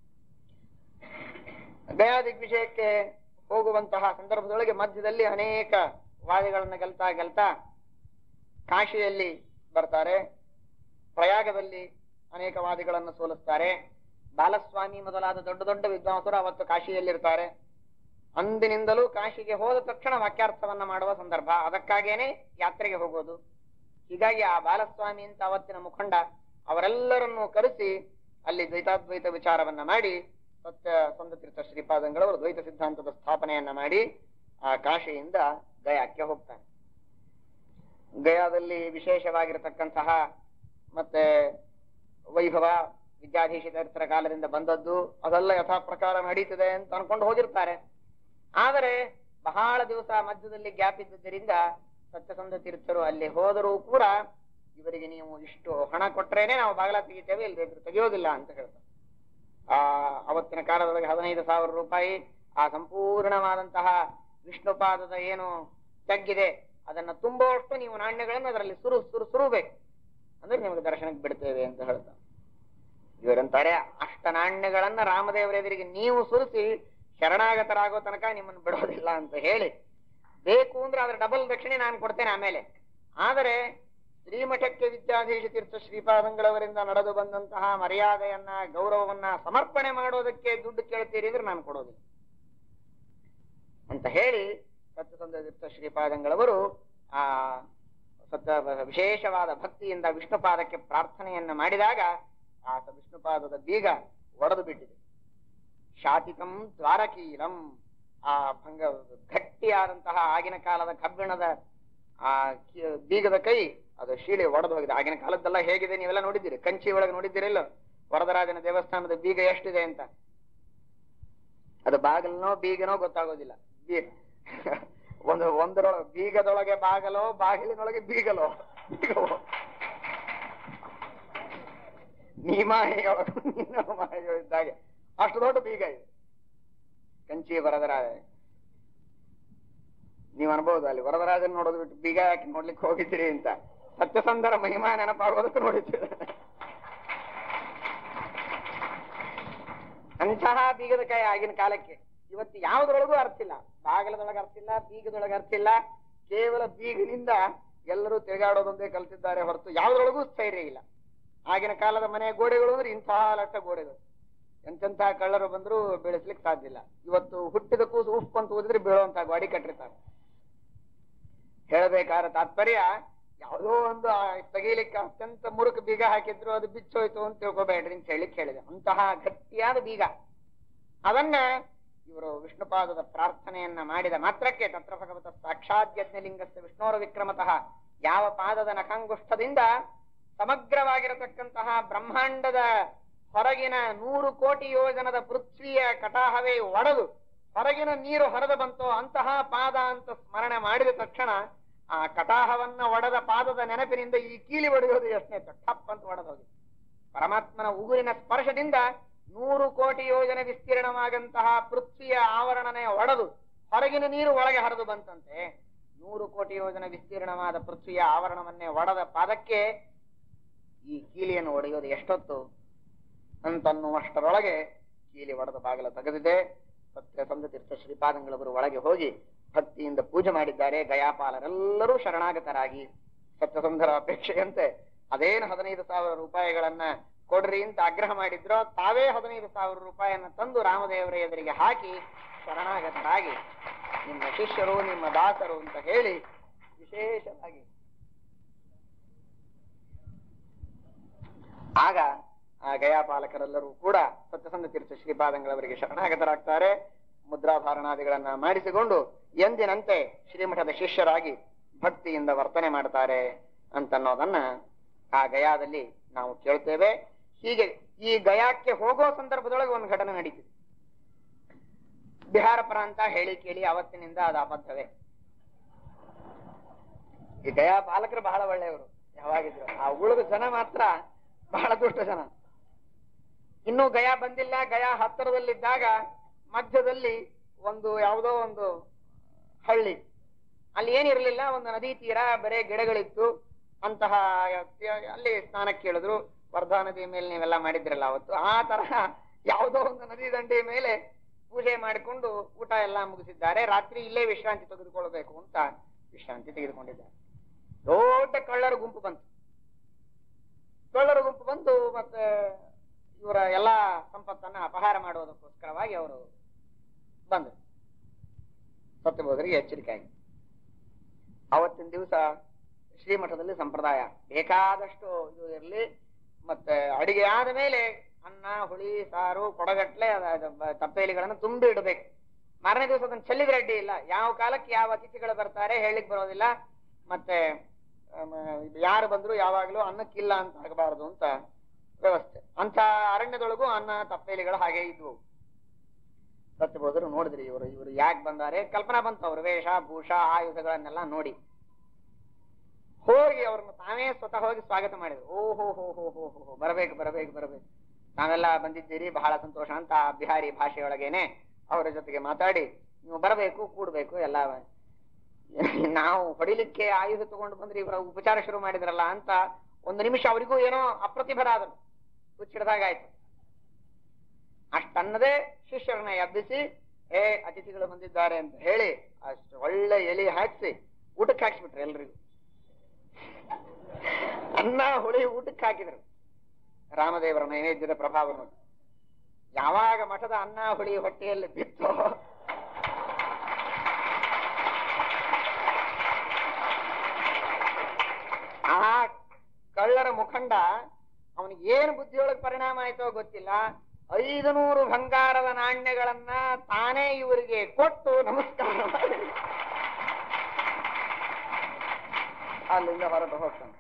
ಗಯಾ ದಿಗ್ವಿಜಯಕ್ಕೆ ಹೋಗುವಂತಹ ಸಂದರ್ಭದೊಳಗೆ ಮಧ್ಯದಲ್ಲಿ ಅನೇಕ ವಾದಿಗಳನ್ನ ಗೆಲ್ತಾ ಗೆಲ್ತಾ ಕಾಶಿಯಲ್ಲಿ ಬರ್ತಾರೆ ಪ್ರಯಾಗದಲ್ಲಿ ಅನೇಕ ವಾದಿಗಳನ್ನು ಸೋಲಿಸ್ತಾರೆ ಬಾಲಸ್ವಾಮಿ ಮೊದಲಾದ ದೊಡ್ಡ ದೊಡ್ಡ ವಿದ್ವಾಂಸರು ಅವತ್ತು ಕಾಶಿಯಲ್ಲಿರ್ತಾರೆ ಅಂದಿನಿಂದಲೂ ಕಾಶಿಗೆ ಹೋದ ತಕ್ಷಣ ವಾಕ್ಯಾರ್ಥವನ್ನ ಮಾಡುವ ಸಂದರ್ಭ ಅದಕ್ಕಾಗೇನೆ ಯಾತ್ರೆಗೆ ಹೋಗೋದು ಹೀಗಾಗಿ ಆ ಬಾಲಸ್ವಾಮಿ ಅಂತ ಅವತ್ತಿನ ಮುಖಂಡ ಅವರೆಲ್ಲರನ್ನು ಕರೆಸಿ ಅಲ್ಲಿ ದ್ವೈತಾದ್ವೈತ ವಿಚಾರವನ್ನ ಮಾಡಿ ಸತ್ಯ ಸಂದತೀರ್ಥ ಶ್ರೀಪಾದಂಗಳವರು ದ್ವೈತ ಸಿದ್ಧಾಂತದ ಸ್ಥಾಪನೆಯನ್ನ ಮಾಡಿ ಆ ಕಾಶಿಯಿಂದ ಗಯಾಕ್ಕೆ ಹೋಗ್ತಾನೆ ಗಯಾದಲ್ಲಿ ವಿಶೇಷವಾಗಿರತಕ್ಕಂತಹ ಮತ್ತೆ ವೈಭವ ವಿದ್ಯಾಧೀಶರ ಕಾಲದಿಂದ ಬಂದದ್ದು ಅದೆಲ್ಲ ಯಥಾ ಪ್ರಕಾರ ನಡೀತಿದೆ ಅಂತ ಅನ್ಕೊಂಡು ಹೋಗಿರ್ತಾರೆ ಆದರೆ ಬಹಳ ದಿವಸ ಮಧ್ಯದಲ್ಲಿ ಗ್ಯಾಪ್ ಇದ್ದುದರಿಂದ ಸತ್ಯಸಂಧ ತೀರ್ಥರು ಅಲ್ಲಿ ಹೋದರೂ ಕೂಡ ಇವರಿಗೆ ನೀವು ಇಷ್ಟು ಹಣ ಕೊಟ್ರೇನೆ ನಾವು ಬಾಗಿಲ ತೆಗಿತೇವೆ ಇಲ್ಲದೆ ಇದ್ರೆ ತೆಗೆಯೋದಿಲ್ಲ ಅಂತ ಹೇಳ್ತಾರೆ ಆ ಅವತ್ತಿನ ಕಾಲದೊಳಗೆ ಹದಿನೈದು ಸಾವಿರ ರೂಪಾಯಿ ಆ ಸಂಪೂರ್ಣವಾದಂತಹ ವಿಷ್ಣುಪಾದದ ಏನು ತಗ್ಗಿದೆ ಅದನ್ನ ತುಂಬುವಷ್ಟು ನೀವು ನಾಣ್ಯಗಳನ್ನು ಅದರಲ್ಲಿ ಸುರು ಸುರು ಸುರುಬೇಕು ಅಂದ್ರೆ ನಿಮಗೆ ದರ್ಶನಕ್ಕೆ ಬಿಡ್ತೇವೆ ಅಂತ ಹೇಳ್ತಾರೆ ಇವರಂತಾರೆ ಅಷ್ಟ ನಾಣ್ಯಗಳನ್ನ ರಾಮದೇವರ ಎದುರಿಗೆ ನೀವು ಸುರಿಸಿ ಶರಣಾಗತರಾಗೋ ತನಕ ನಿಮ್ಮನ್ನು ಬಿಡೋದಿಲ್ಲ ಅಂತ ಹೇಳಿ ಬೇಕು ಅಂದ್ರೆ ಅದ್ರ ಡಬಲ್ ದಕ್ಷಿಣೆ ನಾನು ಕೊಡ್ತೇನೆ ಆಮೇಲೆ ಆದರೆ ಶ್ರೀಮಠಕ್ಕೆ ವಿದ್ಯಾಧೀಶ ತೀರ್ಥ ಶ್ರೀಪಾದಂಗಳವರಿಂದ ನಡೆದು ಬಂದಂತಹ ಮರ್ಯಾದೆಯನ್ನ ಗೌರವವನ್ನ ಸಮರ್ಪಣೆ ಮಾಡೋದಕ್ಕೆ ದುಡ್ಡು ಕೇಳ್ತೀರಿ ಅಂದ್ರೆ ನಾನು ಕೊಡೋದಿಲ್ಲ ಅಂತ ಹೇಳಿ ಸತ್ಯಸಂಧ ತೀರ್ಥ ಶ್ರೀಪಾದಂಗಳವರು ಆ ಸತ್ಯ ವಿಶೇಷವಾದ ಭಕ್ತಿಯಿಂದ ವಿಷ್ಣುಪಾದಕ್ಕೆ ಪ್ರಾರ್ಥನೆಯನ್ನ ಮಾಡಿದಾಗ ಆ ವಿಷ್ಣುಪಾದದ ಬೀಗ ಒಡೆದು ಬಿಟ್ಟಿದೆ ಶಾತಿಕಂ ದ್ವಾರಕೀಲಂ ಆ ಭಂಗ ಗಟ್ಟಿಯಾದಂತಹ ಆಗಿನ ಕಾಲದ ಕಬ್ಬಿಣದ ಆ ಕಿ- ಬೀಗದ ಕೈ ಅದು ಶೀಲೆ ಒಡೆದು ಹೋಗಿದೆ ಆಗಿನ ಕಾಲದ್ದೆಲ್ಲ ಹೇಗಿದೆ ನೀವೆಲ್ಲ ನೋಡಿದ್ದೀರಿ ಕಂಚಿ ಒಳಗೆ ನೋಡಿದ್ದೀರಿಲ್ಲ ವರದರಾಜನ ದೇವಸ್ಥಾನದ ಬೀಗ ಎಷ್ಟಿದೆ ಅಂತ ಅದು ಬಾಗಿಲನೋ ಬೀಗನೋ ಗೊತ್ತಾಗೋದಿಲ್ಲ ಬೀ- ಒಂದು ಒಂದರೊಳ ಬೀಗದೊಳಗೆ ಬಾಗಲೋ ಬಾಗಿಲಿನೊಳಗೆ ಬೀಗಲೋ ಬೀಗವೋ ನೀಮಾಯಿಯೊಳಗೆ ನೀಮಾಯಿಯೋ ಇದ್ದಾಗೆ ಅಷ್ಟು ದೊಡ್ಡ ಬೀಗ ಇದೆ ಕಂಚಿ ವರದರಾಜ ನೀವು ಅನ್ಬಹುದು ಅಲ್ಲಿ ವರದರಾಜನ್ ನೋಡೋದು ಬಿಟ್ಟು ಬೀಗ ಯಾಕೆ ನೋಡ್ಲಿಕ್ಕೆ ಹೋಗಿದ್ದೀರಿ ಅಂತ ಸತ್ಯಸಂಧರ ಮಹಿಮಾ ನೆನಪಾಗೋದಕ್ಕೆ ನೋಡಿದ್ದೀರಿ ಅಂತಹ ಬೀಗದ ಕೈ ಆಗಿನ ಕಾಲಕ್ಕೆ ಇವತ್ತು ಯಾವುದ್ರೊಳಗೂ ಅರ್ಥ ಇಲ್ಲ ಬಾಗಲದೊಳಗೆ ಅರ್ಥ ಇಲ್ಲ ಬೀಗದೊಳಗೆ ಅರ್ಥ ಇಲ್ಲ ಕೇವಲ ಬೀಗಿನಿಂದ ಎಲ್ಲರೂ ತಿರುಗಾಡೋದೊಂದೇ ಕಲ್ತಿದ್ದಾರೆ ಹೊರತು ಯಾವುದ್ರೊಳಗೂ ಸ್ಥೈರ್ಯ ಇಲ್ಲ ಆಗಿನ ಕಾಲದ ಮನೆ ಗೋಡೆಗಳು ಅಂದ್ರೆ ಇಂತಹ ಲಟ್ಟ ಗೋಡೆಗಳು ಎಂತೆಂತಹ ಕಳ್ಳರು ಬಂದ್ರು ಬೆಳೆಸ್ಲಿಕ್ಕೆ ಸಾಧ್ಯ ಇಲ್ಲ ಇವತ್ತು ಹುಟ್ಟಿದ ಕೂಸು ಉಫ್ ಅಂತ ಓದಿದ್ರೆ ಬೀಳುವಂತ ಗಾಡಿ ಕಟ್ಟಿರ್ತಾರೆ ಹೇಳಬೇಕಾದ ತಾತ್ಪರ್ಯ ಯಾವುದೋ ಒಂದು ಆ ತೆಗೀಲಿಕ್ಕೆ ಅತ್ಯಂತ ಮುರುಕು ಬೀಗ ಹಾಕಿದ್ರು ಅದು ಬಿಚ್ಚೋಯ್ತು ಅಂತ ತಿಳ್ಕೊಬೇಡ್ರಿ ಅಂತ ಹೇಳಿಕ್ ಹೇಳಿದೆ ಅಂತಹ ಗಟ್ಟಿಯಾದ ಬೀಗ ಅದನ್ನ ಇವರು ವಿಷ್ಣುಪಾದದ ಪ್ರಾರ್ಥನೆಯನ್ನ ಮಾಡಿದ ಮಾತ್ರಕ್ಕೆ ತತ್ರ ಭಗವತ ಸಾಕ್ಷಾತ್ ಯಜ್ಞಲಿಂಗಸ್ಯ ವಿಷ್ಣೋರ ವಿಕ್ರಮತಃ ಯಾವ ಪಾದದ ನಖಂಗುಷ್ಠದಿಂದ ಸಮಗ್ರವಾಗಿರತಕ್ಕಂತಹ ಬ್ರಹ್ಮಾಂಡದ ಹೊರಗಿನ ನೂರು ಕೋಟಿ ಯೋಜನದ ಪೃಥ್ವಿಯ ಕಟಾಹವೇ ಒಡೆದು ಹೊರಗಿನ ನೀರು ಹೊರದು ಬಂತೋ ಅಂತಹ ಪಾದ ಅಂತ ಸ್ಮರಣೆ ಮಾಡಿದ ತಕ್ಷಣ ಆ ಕಟಾಹವನ್ನ ಒಡೆದ ಪಾದದ ನೆನಪಿನಿಂದ ಈ ಕೀಲಿ ಒಡೆಯೋದು ಎಷ್ಟನೇ ಟಪ್ ಅಂತ ಒಡೆದು ಹೋಗಿ ಪರಮಾತ್ಮನ ಉಗುರಿನ ಸ್ಪರ್ಶದಿಂದ ನೂರು ಕೋಟಿ ಯೋಜನೆ ವಿಸ್ತೀರ್ಣವಾಗಂತಹ ಪೃಥ್ವಿಯ ಆವರಣನೆ ಒಡೆದು ಹೊರಗಿನ ನೀರು ಒಳಗೆ ಹರಿದು ಬಂತಂತೆ ನೂರು ಕೋಟಿ ಯೋಜನೆ ವಿಸ್ತೀರ್ಣವಾದ ಪೃಥ್ವಿಯ ಆವರಣವನ್ನೇ ಒಡೆದ ಪಾದಕ್ಕೆ ಈ ಕೀಲಿಯನ್ನು ಒಡೆಯೋದು ಎಷ್ಟೊತ್ತು ಅಂತನ್ನುವಷ್ಟರೊಳಗೆ ಕೀಲಿ ಒಡೆದ ಬಾಗಿಲ ತೆಗೆದಿದೆ ಸತ್ಯಸಂಧ ತೀರ್ಥ ಶ್ರೀಪಾದಂಗಳವರು ಒಳಗೆ ಹೋಗಿ ಭಕ್ತಿಯಿಂದ ಪೂಜೆ ಮಾಡಿದ್ದಾರೆ ಗಯಾಪಾಲರೆಲ್ಲರೂ ಶರಣಾಗತರಾಗಿ ಸತ್ಯಸಂಧರ ಅಪೇಕ್ಷೆಯಂತೆ ಅದೇನು ಹದಿನೈದು ಸಾವಿರ ರೂಪಾಯಿಗಳನ್ನ ಕೊಡ್ರಿ ಅಂತ ಆಗ್ರಹ ಮಾಡಿದ್ರೋ ತಾವೇ ಹದಿನೈದು ಸಾವಿರ ರೂಪಾಯಿಯನ್ನ ತಂದು ರಾಮದೇವರ ಎದುರಿಗೆ ಹಾಕಿ ಶರಣಾಗತರಾಗಿ ನಿಮ್ಮ ಶಿಷ್ಯರು ನಿಮ್ಮ ದಾಸರು ಅಂತ ಹೇಳಿ ವಿಶೇಷವಾಗಿ ಆಗ ಆ ಗಯಾಪಾಲಕರೆಲ್ಲರೂ ಕೂಡ ಸತ್ಯಸಂಧ ತೀರ್ಥ ಶ್ರೀಪಾದಂಗಳವರಿಗೆ ಶರಣಾಗತರಾಗ್ತಾರೆ ಮುದ್ರಾಧಾರಣಾದಿಗಳನ್ನ ಮಾಡಿಸಿಕೊಂಡು ಎಂದಿನಂತೆ ಶ್ರೀಮಠದ ಶಿಷ್ಯರಾಗಿ ಭಕ್ತಿಯಿಂದ ವರ್ತನೆ ಮಾಡ್ತಾರೆ ಅಂತನ್ನೋದನ್ನ ಆ ಗಯಾದಲ್ಲಿ ನಾವು ಕೇಳ್ತೇವೆ ಹೀಗೆ ಈ ಗಯಾಕ್ಕೆ ಹೋಗೋ ಸಂದರ್ಭದೊಳಗೆ ಒಂದು ಘಟನೆ ನಡೀತಿದೆ ಬಿಹಾರ ಪ್ರಾಂತ ಹೇಳಿ ಕೇಳಿ ಅವತ್ತಿನಿಂದ ಅದು ಅಬದ್ಧವೇ ಈ ಗಯಾ ಪಾಲಕರು ಬಹಳ ಒಳ್ಳೆಯವರು ಯಾವಾಗಿದ್ರು ಆ ಉಳಿದ ಜನ ಮಾತ್ರ ಬಹಳ ದುಷ್ಟ ಜನ ಇನ್ನೂ ಗಯಾ ಬಂದಿಲ್ಲ ಗಯಾ ಹತ್ತಿರದಲ್ಲಿದ್ದಾಗ ಮಧ್ಯದಲ್ಲಿ ಒಂದು ಯಾವುದೋ ಒಂದು ಹಳ್ಳಿ ಅಲ್ಲಿ ಏನಿರಲಿಲ್ಲ ಒಂದು ನದಿ ತೀರ ಬರೇ ಗಿಡಗಳಿತ್ತು ಅಂತಹ ಅಲ್ಲಿ ಸ್ನಾನಕ್ಕೆ ಕೇಳಿದ್ರು ವರ್ಧಾ ನದಿ ಮೇಲೆ ನೀವೆಲ್ಲ ಮಾಡಿದ್ರಲ್ಲ ಅವತ್ತು ಆ ತರಹ ಯಾವುದೋ ಒಂದು ನದಿ ದಂಡೆಯ ಮೇಲೆ ಪೂಜೆ ಮಾಡಿಕೊಂಡು ಊಟ ಎಲ್ಲ ಮುಗಿಸಿದ್ದಾರೆ ರಾತ್ರಿ ಇಲ್ಲೇ ವಿಶ್ರಾಂತಿ ತೆಗೆದುಕೊಳ್ಬೇಕು ಅಂತ ವಿಶ್ರಾಂತಿ ತೆಗೆದುಕೊಂಡಿದ್ದಾರೆ ದೊಡ್ಡ ಕಳ್ಳರ ಗುಂಪು ಬಂತು ಕಳ್ಳರ ಗುಂಪು ಬಂದು ಮತ್ತೆ ಇವರ ಎಲ್ಲಾ ಸಂಪತ್ತನ್ನ ಅಪಹಾರ ಮಾಡುವುದಕ್ಕೋಸ್ಕರವಾಗಿ ಅವರು ಬಂದರು ಸತ್ಯಬೋಧರಿಗೆ ಎಚ್ಚರಿಕೆ ಆಗಿ ಅವತ್ತಿನ ದಿವಸ ಶ್ರೀಮಠದಲ್ಲಿ ಸಂಪ್ರದಾಯ ಬೇಕಾದಷ್ಟು ಇದು ಇರಲಿ ಮತ್ತೆ ಅಡಿಗೆ ಆದ ಮೇಲೆ ಅನ್ನ ಹುಳಿ ಸಾರು ಕೊಡಗಟ್ಲೆ ತಪ್ಪೇಲಿಗಳನ್ನು ತುಂಬಿ ಇಡಬೇಕು ಮಾರನೇ ದಿವಸ ಅದನ್ನು ಚೆಲ್ಲಿದ್ರೆ ಅಡ್ಡಿ ಇಲ್ಲ ಯಾವ ಕಾಲಕ್ಕೆ ಯಾವ ಅತಿಥಿಗಳು ಬರ್ತಾರೆ ಹೇಳಿಕ್ ಬರೋದಿಲ್ಲ ಮತ್ತೆ ಆಮ್, ಯಾರು ಬಂದ್ರು ಯಾವಾಗ್ಲೂ ಅನ್ನಕ್ಕಿಲ್ಲ ಅಂತ ಆಗಬಾರದು ಅಂತ ವ್ಯವಸ್ಥೆ ಅಂತ ಅರಣ್ಯದೊಳಗೂ ಅನ್ನ ತಪ್ಪೇಲಿಗಳು ಹಾಗೆ ಇದ್ವು ಸತ್ಯಬೋಧರು ನೋಡಿದ್ರಿ ಇವರು ಇವರು ಯಾಕೆ ಬಂದಾರೆ ಕಲ್ಪನಾ ಬಂತು ಅವ್ರ ವೇಷ ಭೂಷ ಆಯುಧಗಳನ್ನೆಲ್ಲ ನೋಡಿ ಹೋಗಿ ಅವ್ರನ್ನ ತಾವೇ ಸ್ವತಃ ಹೋಗಿ ಸ್ವಾಗತ ಮಾಡಿದ್ರು ಓಹೋ ಹೋ ಹೋ ಹೋ ಹೋ ಹೋ ಬರಬೇಕು ಬರಬೇಕು ಬರಬೇಕು ನಾವೆಲ್ಲ ಬಂದಿದ್ದೀರಿ ಬಹಳ ಸಂತೋಷ ಅಂತ ಆ ಬಿಹಾರಿ ಭಾಷೆಯೊಳಗೇನೆ ಅವರ ಜೊತೆಗೆ ಮಾತಾಡಿ ನೀವು ಬರಬೇಕು ಕೂಡ್ಬೇಕು ಎಲ್ಲ ನಾವು ಹೊಡಿಲಿಕ್ಕೆ ಆಯುಧ ತಗೊಂಡು ಬಂದ್ರೆ ಇವರ ಉಪಚಾರ ಶುರು ಮಾಡಿದ್ರಲ್ಲ ಅಂತ ಒಂದು ನಿಮಿಷ ಅವರಿಗೂ ಏನೋ ಅಪ್ರತಿಭರಾದರು ಹುಚ್ಚಿಡ್ದಾಗಾಯ್ತು ಅಷ್ಟನ್ನದೇ ಶಿಷ್ಯರನ್ನ ಎಬ್ಬಿಸಿ ಏ ಅತಿಥಿಗಳು ಬಂದಿದ್ದಾರೆ ಅಂತ ಹೇಳಿ ಅಷ್ಟು ಒಳ್ಳೆ ಎಲೆ ಹಾಕಿಸಿ ಊಟಕ್ಕೆ ಹಾಕ್ಸ್ಬಿಟ್ರು ಎಲ್ರಿಗೂ ಅನ್ನ ಹುಳಿ ಊಟಕ್ಕೆ ಹಾಕಿದ್ರು ರಾಮದೇವರ ನೈವೇದ್ಯದ ಪ್ರಭಾವ ನೋಡಿ ಯಾವಾಗ ಮಠದ ಅನ್ನ ಹುಳಿ ಹೊಟ್ಟೆಯಲ್ಲಿ ಬಿತ್ತೋ ಆ ಕಳ್ಳರ ಮುಖಂಡ ಅವನಿಗೆ ಏನು ಬುದ್ಧಿಯೊಳಗೆ ಪರಿಣಾಮ ಆಯ್ತೋ ಗೊತ್ತಿಲ್ಲ ಐದು ನೂರು ಬಂಗಾರದ ನಾಣ್ಯಗಳನ್ನ ತಾನೇ ಇವರಿಗೆ ಕೊಟ್ಟು ನಮಸ್ಕಾರ ಮಾಡಿ ಅಲ್ಲಿಂದ ಹೊರಟು ಹೋಗ್ತಾನೆ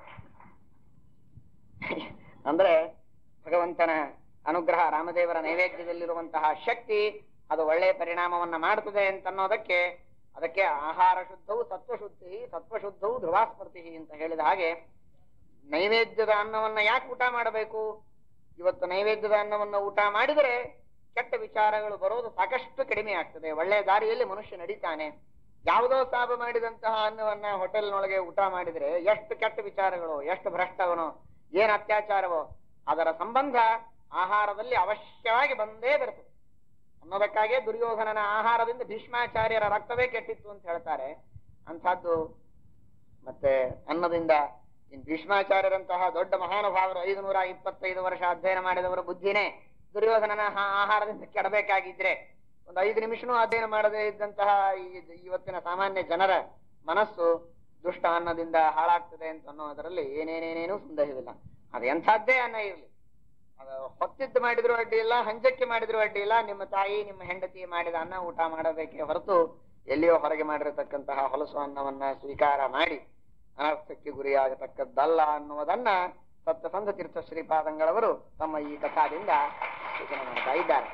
ಅಂದ್ರೆ ಭಗವಂತನ ಅನುಗ್ರಹ ರಾಮದೇವರ ನೈವೇದ್ಯದಲ್ಲಿರುವಂತಹ ಶಕ್ತಿ ಅದು ಒಳ್ಳೆಯ ಪರಿಣಾಮವನ್ನ ಮಾಡ್ತದೆ ಅಂತನ್ನೋದಕ್ಕೆ ಅದಕ್ಕೆ ಆಹಾರ ಶುದ್ಧವು ಸತ್ವಶುದ್ಧಿ ಸತ್ವಶುದ್ಧವು ಧ್ರುವಾಸ್ಮೃತಿ ಅಂತ ಹೇಳಿದ ಹಾಗೆ ನೈವೇದ್ಯದ ಅನ್ನವನ್ನ ಯಾಕೆ ಊಟ ಮಾಡಬೇಕು ಇವತ್ತು ನೈವೇದ್ಯದ ಅನ್ನವನ್ನ ಊಟ ಮಾಡಿದರೆ ಕೆಟ್ಟ ವಿಚಾರಗಳು ಬರೋದು ಸಾಕಷ್ಟು ಕಡಿಮೆ ಆಗ್ತದೆ ಒಳ್ಳೆಯ ದಾರಿಯಲ್ಲಿ ಮನುಷ್ಯ ನಡೀತಾನೆ ಯಾವುದೋ ಸಾಬು ಮಾಡಿದಂತಹ ಅನ್ನವನ್ನ ಹೋಟೆಲ್ನೊಳಗೆ ಊಟ ಮಾಡಿದ್ರೆ ಎಷ್ಟು ಕೆಟ್ಟ ವಿಚಾರಗಳು ಎಷ್ಟು ಭ್ರಷ್ಟವನೋ ಏನ್ ಅತ್ಯಾಚಾರವೋ ಅದರ ಸಂಬಂಧ ಆಹಾರದಲ್ಲಿ ಅವಶ್ಯವಾಗಿ ಬಂದೇ ಬರ್ತದೆ ಅನ್ನೋದಕ್ಕಾಗಿ ದುರ್ಯೋಧನನ ಆಹಾರದಿಂದ ಭೀಷ್ಮಾಚಾರ್ಯರ ರಕ್ತವೇ ಕೆಟ್ಟಿತ್ತು ಅಂತ ಹೇಳ್ತಾರೆ ಅಂಥದ್ದು ಮತ್ತೆ ಅನ್ನದಿಂದ ಇನ್ ಭೀಷ್ಮಾಚಾರ್ಯರಂತಹ ದೊಡ್ಡ ಮಹಾನುಭಾವರು ಐದು ನೂರ ಇಪ್ಪತ್ತೈದು ವರ್ಷ ಅಧ್ಯಯನ ಮಾಡಿದವರ ಬುದ್ಧಿನೇ ದುರ್ಯೋಧನನ ಆ- ಆಹಾರದಿಂದ ಕೆಡಬೇಕಾಗಿದ್ರೆ ಒಂದು ಐದು ನಿಮಿಷನೂ ಅಧ್ಯಯನ ಮಾಡದೇ ಇದ್ದಂತಹ ಈ- ಇವತ್ತಿನ ಸಾಮಾನ್ಯ ಜನರ ಮನಸ್ಸು ದುಷ್ಟ ಅನ್ನದಿಂದ ಹಾಳಾಗ್ತದೆ ಅಂತ ಅನ್ನೋದರಲ್ಲಿ ಏನೇನೇನೇನೂ ಸಂದೇಹವಿಲ್ಲ ಅದು ಎಂಥದ್ದೇ ಅನ್ನ ಇರಲಿ ಅದು ಹೊತ್ತಿದ್ದು ಮಾಡಿದ್ರು ಅಡ್ಡಿ ಇಲ್ಲ ಹಂಜಕ್ಕೆ ಮಾಡಿದ್ರು ಅಡ್ಡಿ ಇಲ್ಲ ನಿಮ್ಮ ತಾಯಿ ನಿಮ್ಮ ಹೆಂಡತಿ ಮಾಡಿದ ಅನ್ನ ಊಟ ಮಾಡಬೇಕೇ ಹೊರತು ಎಲ್ಲಿಯೋ ಹೊರಗೆ ಮಾಡಿರತಕ್ಕಂತಹ ಹೊಲಸು ಅನ್ನವನ್ನ ಸ್ವೀಕಾರ ಮಾಡಿ ಅನರ್ಥಕ್ಕೆ ಗುರಿಯಾಗತಕ್ಕದ್ದಲ್ಲ ಅನ್ನುವುದನ್ನ ಸಪ್ತಸಂಧ ತೀರ್ಥ ಶ್ರೀಪಾದಂಗಳವರು ತಮ್ಮ ಈ ಕಥಾದಿಂದ ಸೂಚನೆ ಮಾಡ್ತಾ ಇದ್ದಾರೆ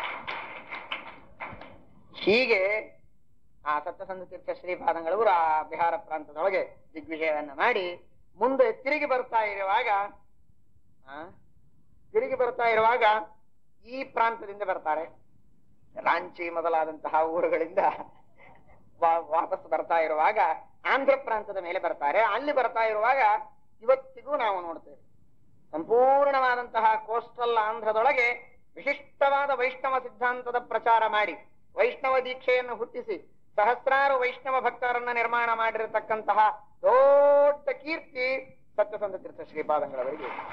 ಹೀಗೆ ಆ ಸಪ್ತಸಂಧ ತೀರ್ಥ ಶ್ರೀಪಾದಂಗಳವರು ಆ ಬಿಹಾರ ಪ್ರಾಂತದೊಳಗೆ ದಿಗ್ವಿಜಯವನ್ನ ಮಾಡಿ ಮುಂದೆ ತಿರುಗಿ ಬರ್ತಾ ಇರುವಾಗ ಆ, ತಿರುಗಿ ಬರ್ತಾ ಇರುವಾಗ ಈ ಪ್ರಾಂತದಿಂದ ಬರ್ತಾರೆ ರಾಂಚಿ ಮೊದಲಾದಂತಹ ಊರುಗಳಿಂದ ವಾ- ವಾಪಸ್ ಬರ್ತಾ ಇರುವಾಗ ಆಂಧ್ರ ಪ್ರಾಂತದ ಮೇಲೆ ಬರ್ತಾರೆ ಅಲ್ಲಿ ಬರ್ತಾ ಇರುವಾಗ ಇವತ್ತಿಗೂ ನಾವು ನೋಡ್ತೇವೆ ಸಂಪೂರ್ಣವಾದಂತಹ ಕೋಸ್ಟಲ್ ಆಂಧ್ರದೊಳಗೆ ವಿಶಿಷ್ಟವಾದ ವೈಷ್ಣವ ಸಿದ್ಧಾಂತದ ಪ್ರಚಾರ ಮಾಡಿ ವೈಷ್ಣವ ದೀಕ್ಷೆಯನ್ನು ಹುಟ್ಟಿಸಿ ಸಹಸ್ರಾರು ವೈಷ್ಣವ ಭಕ್ತರನ್ನ ನಿರ್ಮಾಣ ಮಾಡಿರತಕ್ಕಂತಹ ದೊಡ್ಡ ಕೀರ್ತಿ ಸತ್ಯಸಂಧ ತೀರ್ಥ ಶ್ರೀಪಾದಂಗಳವರಿಗೆ ಇದೆ.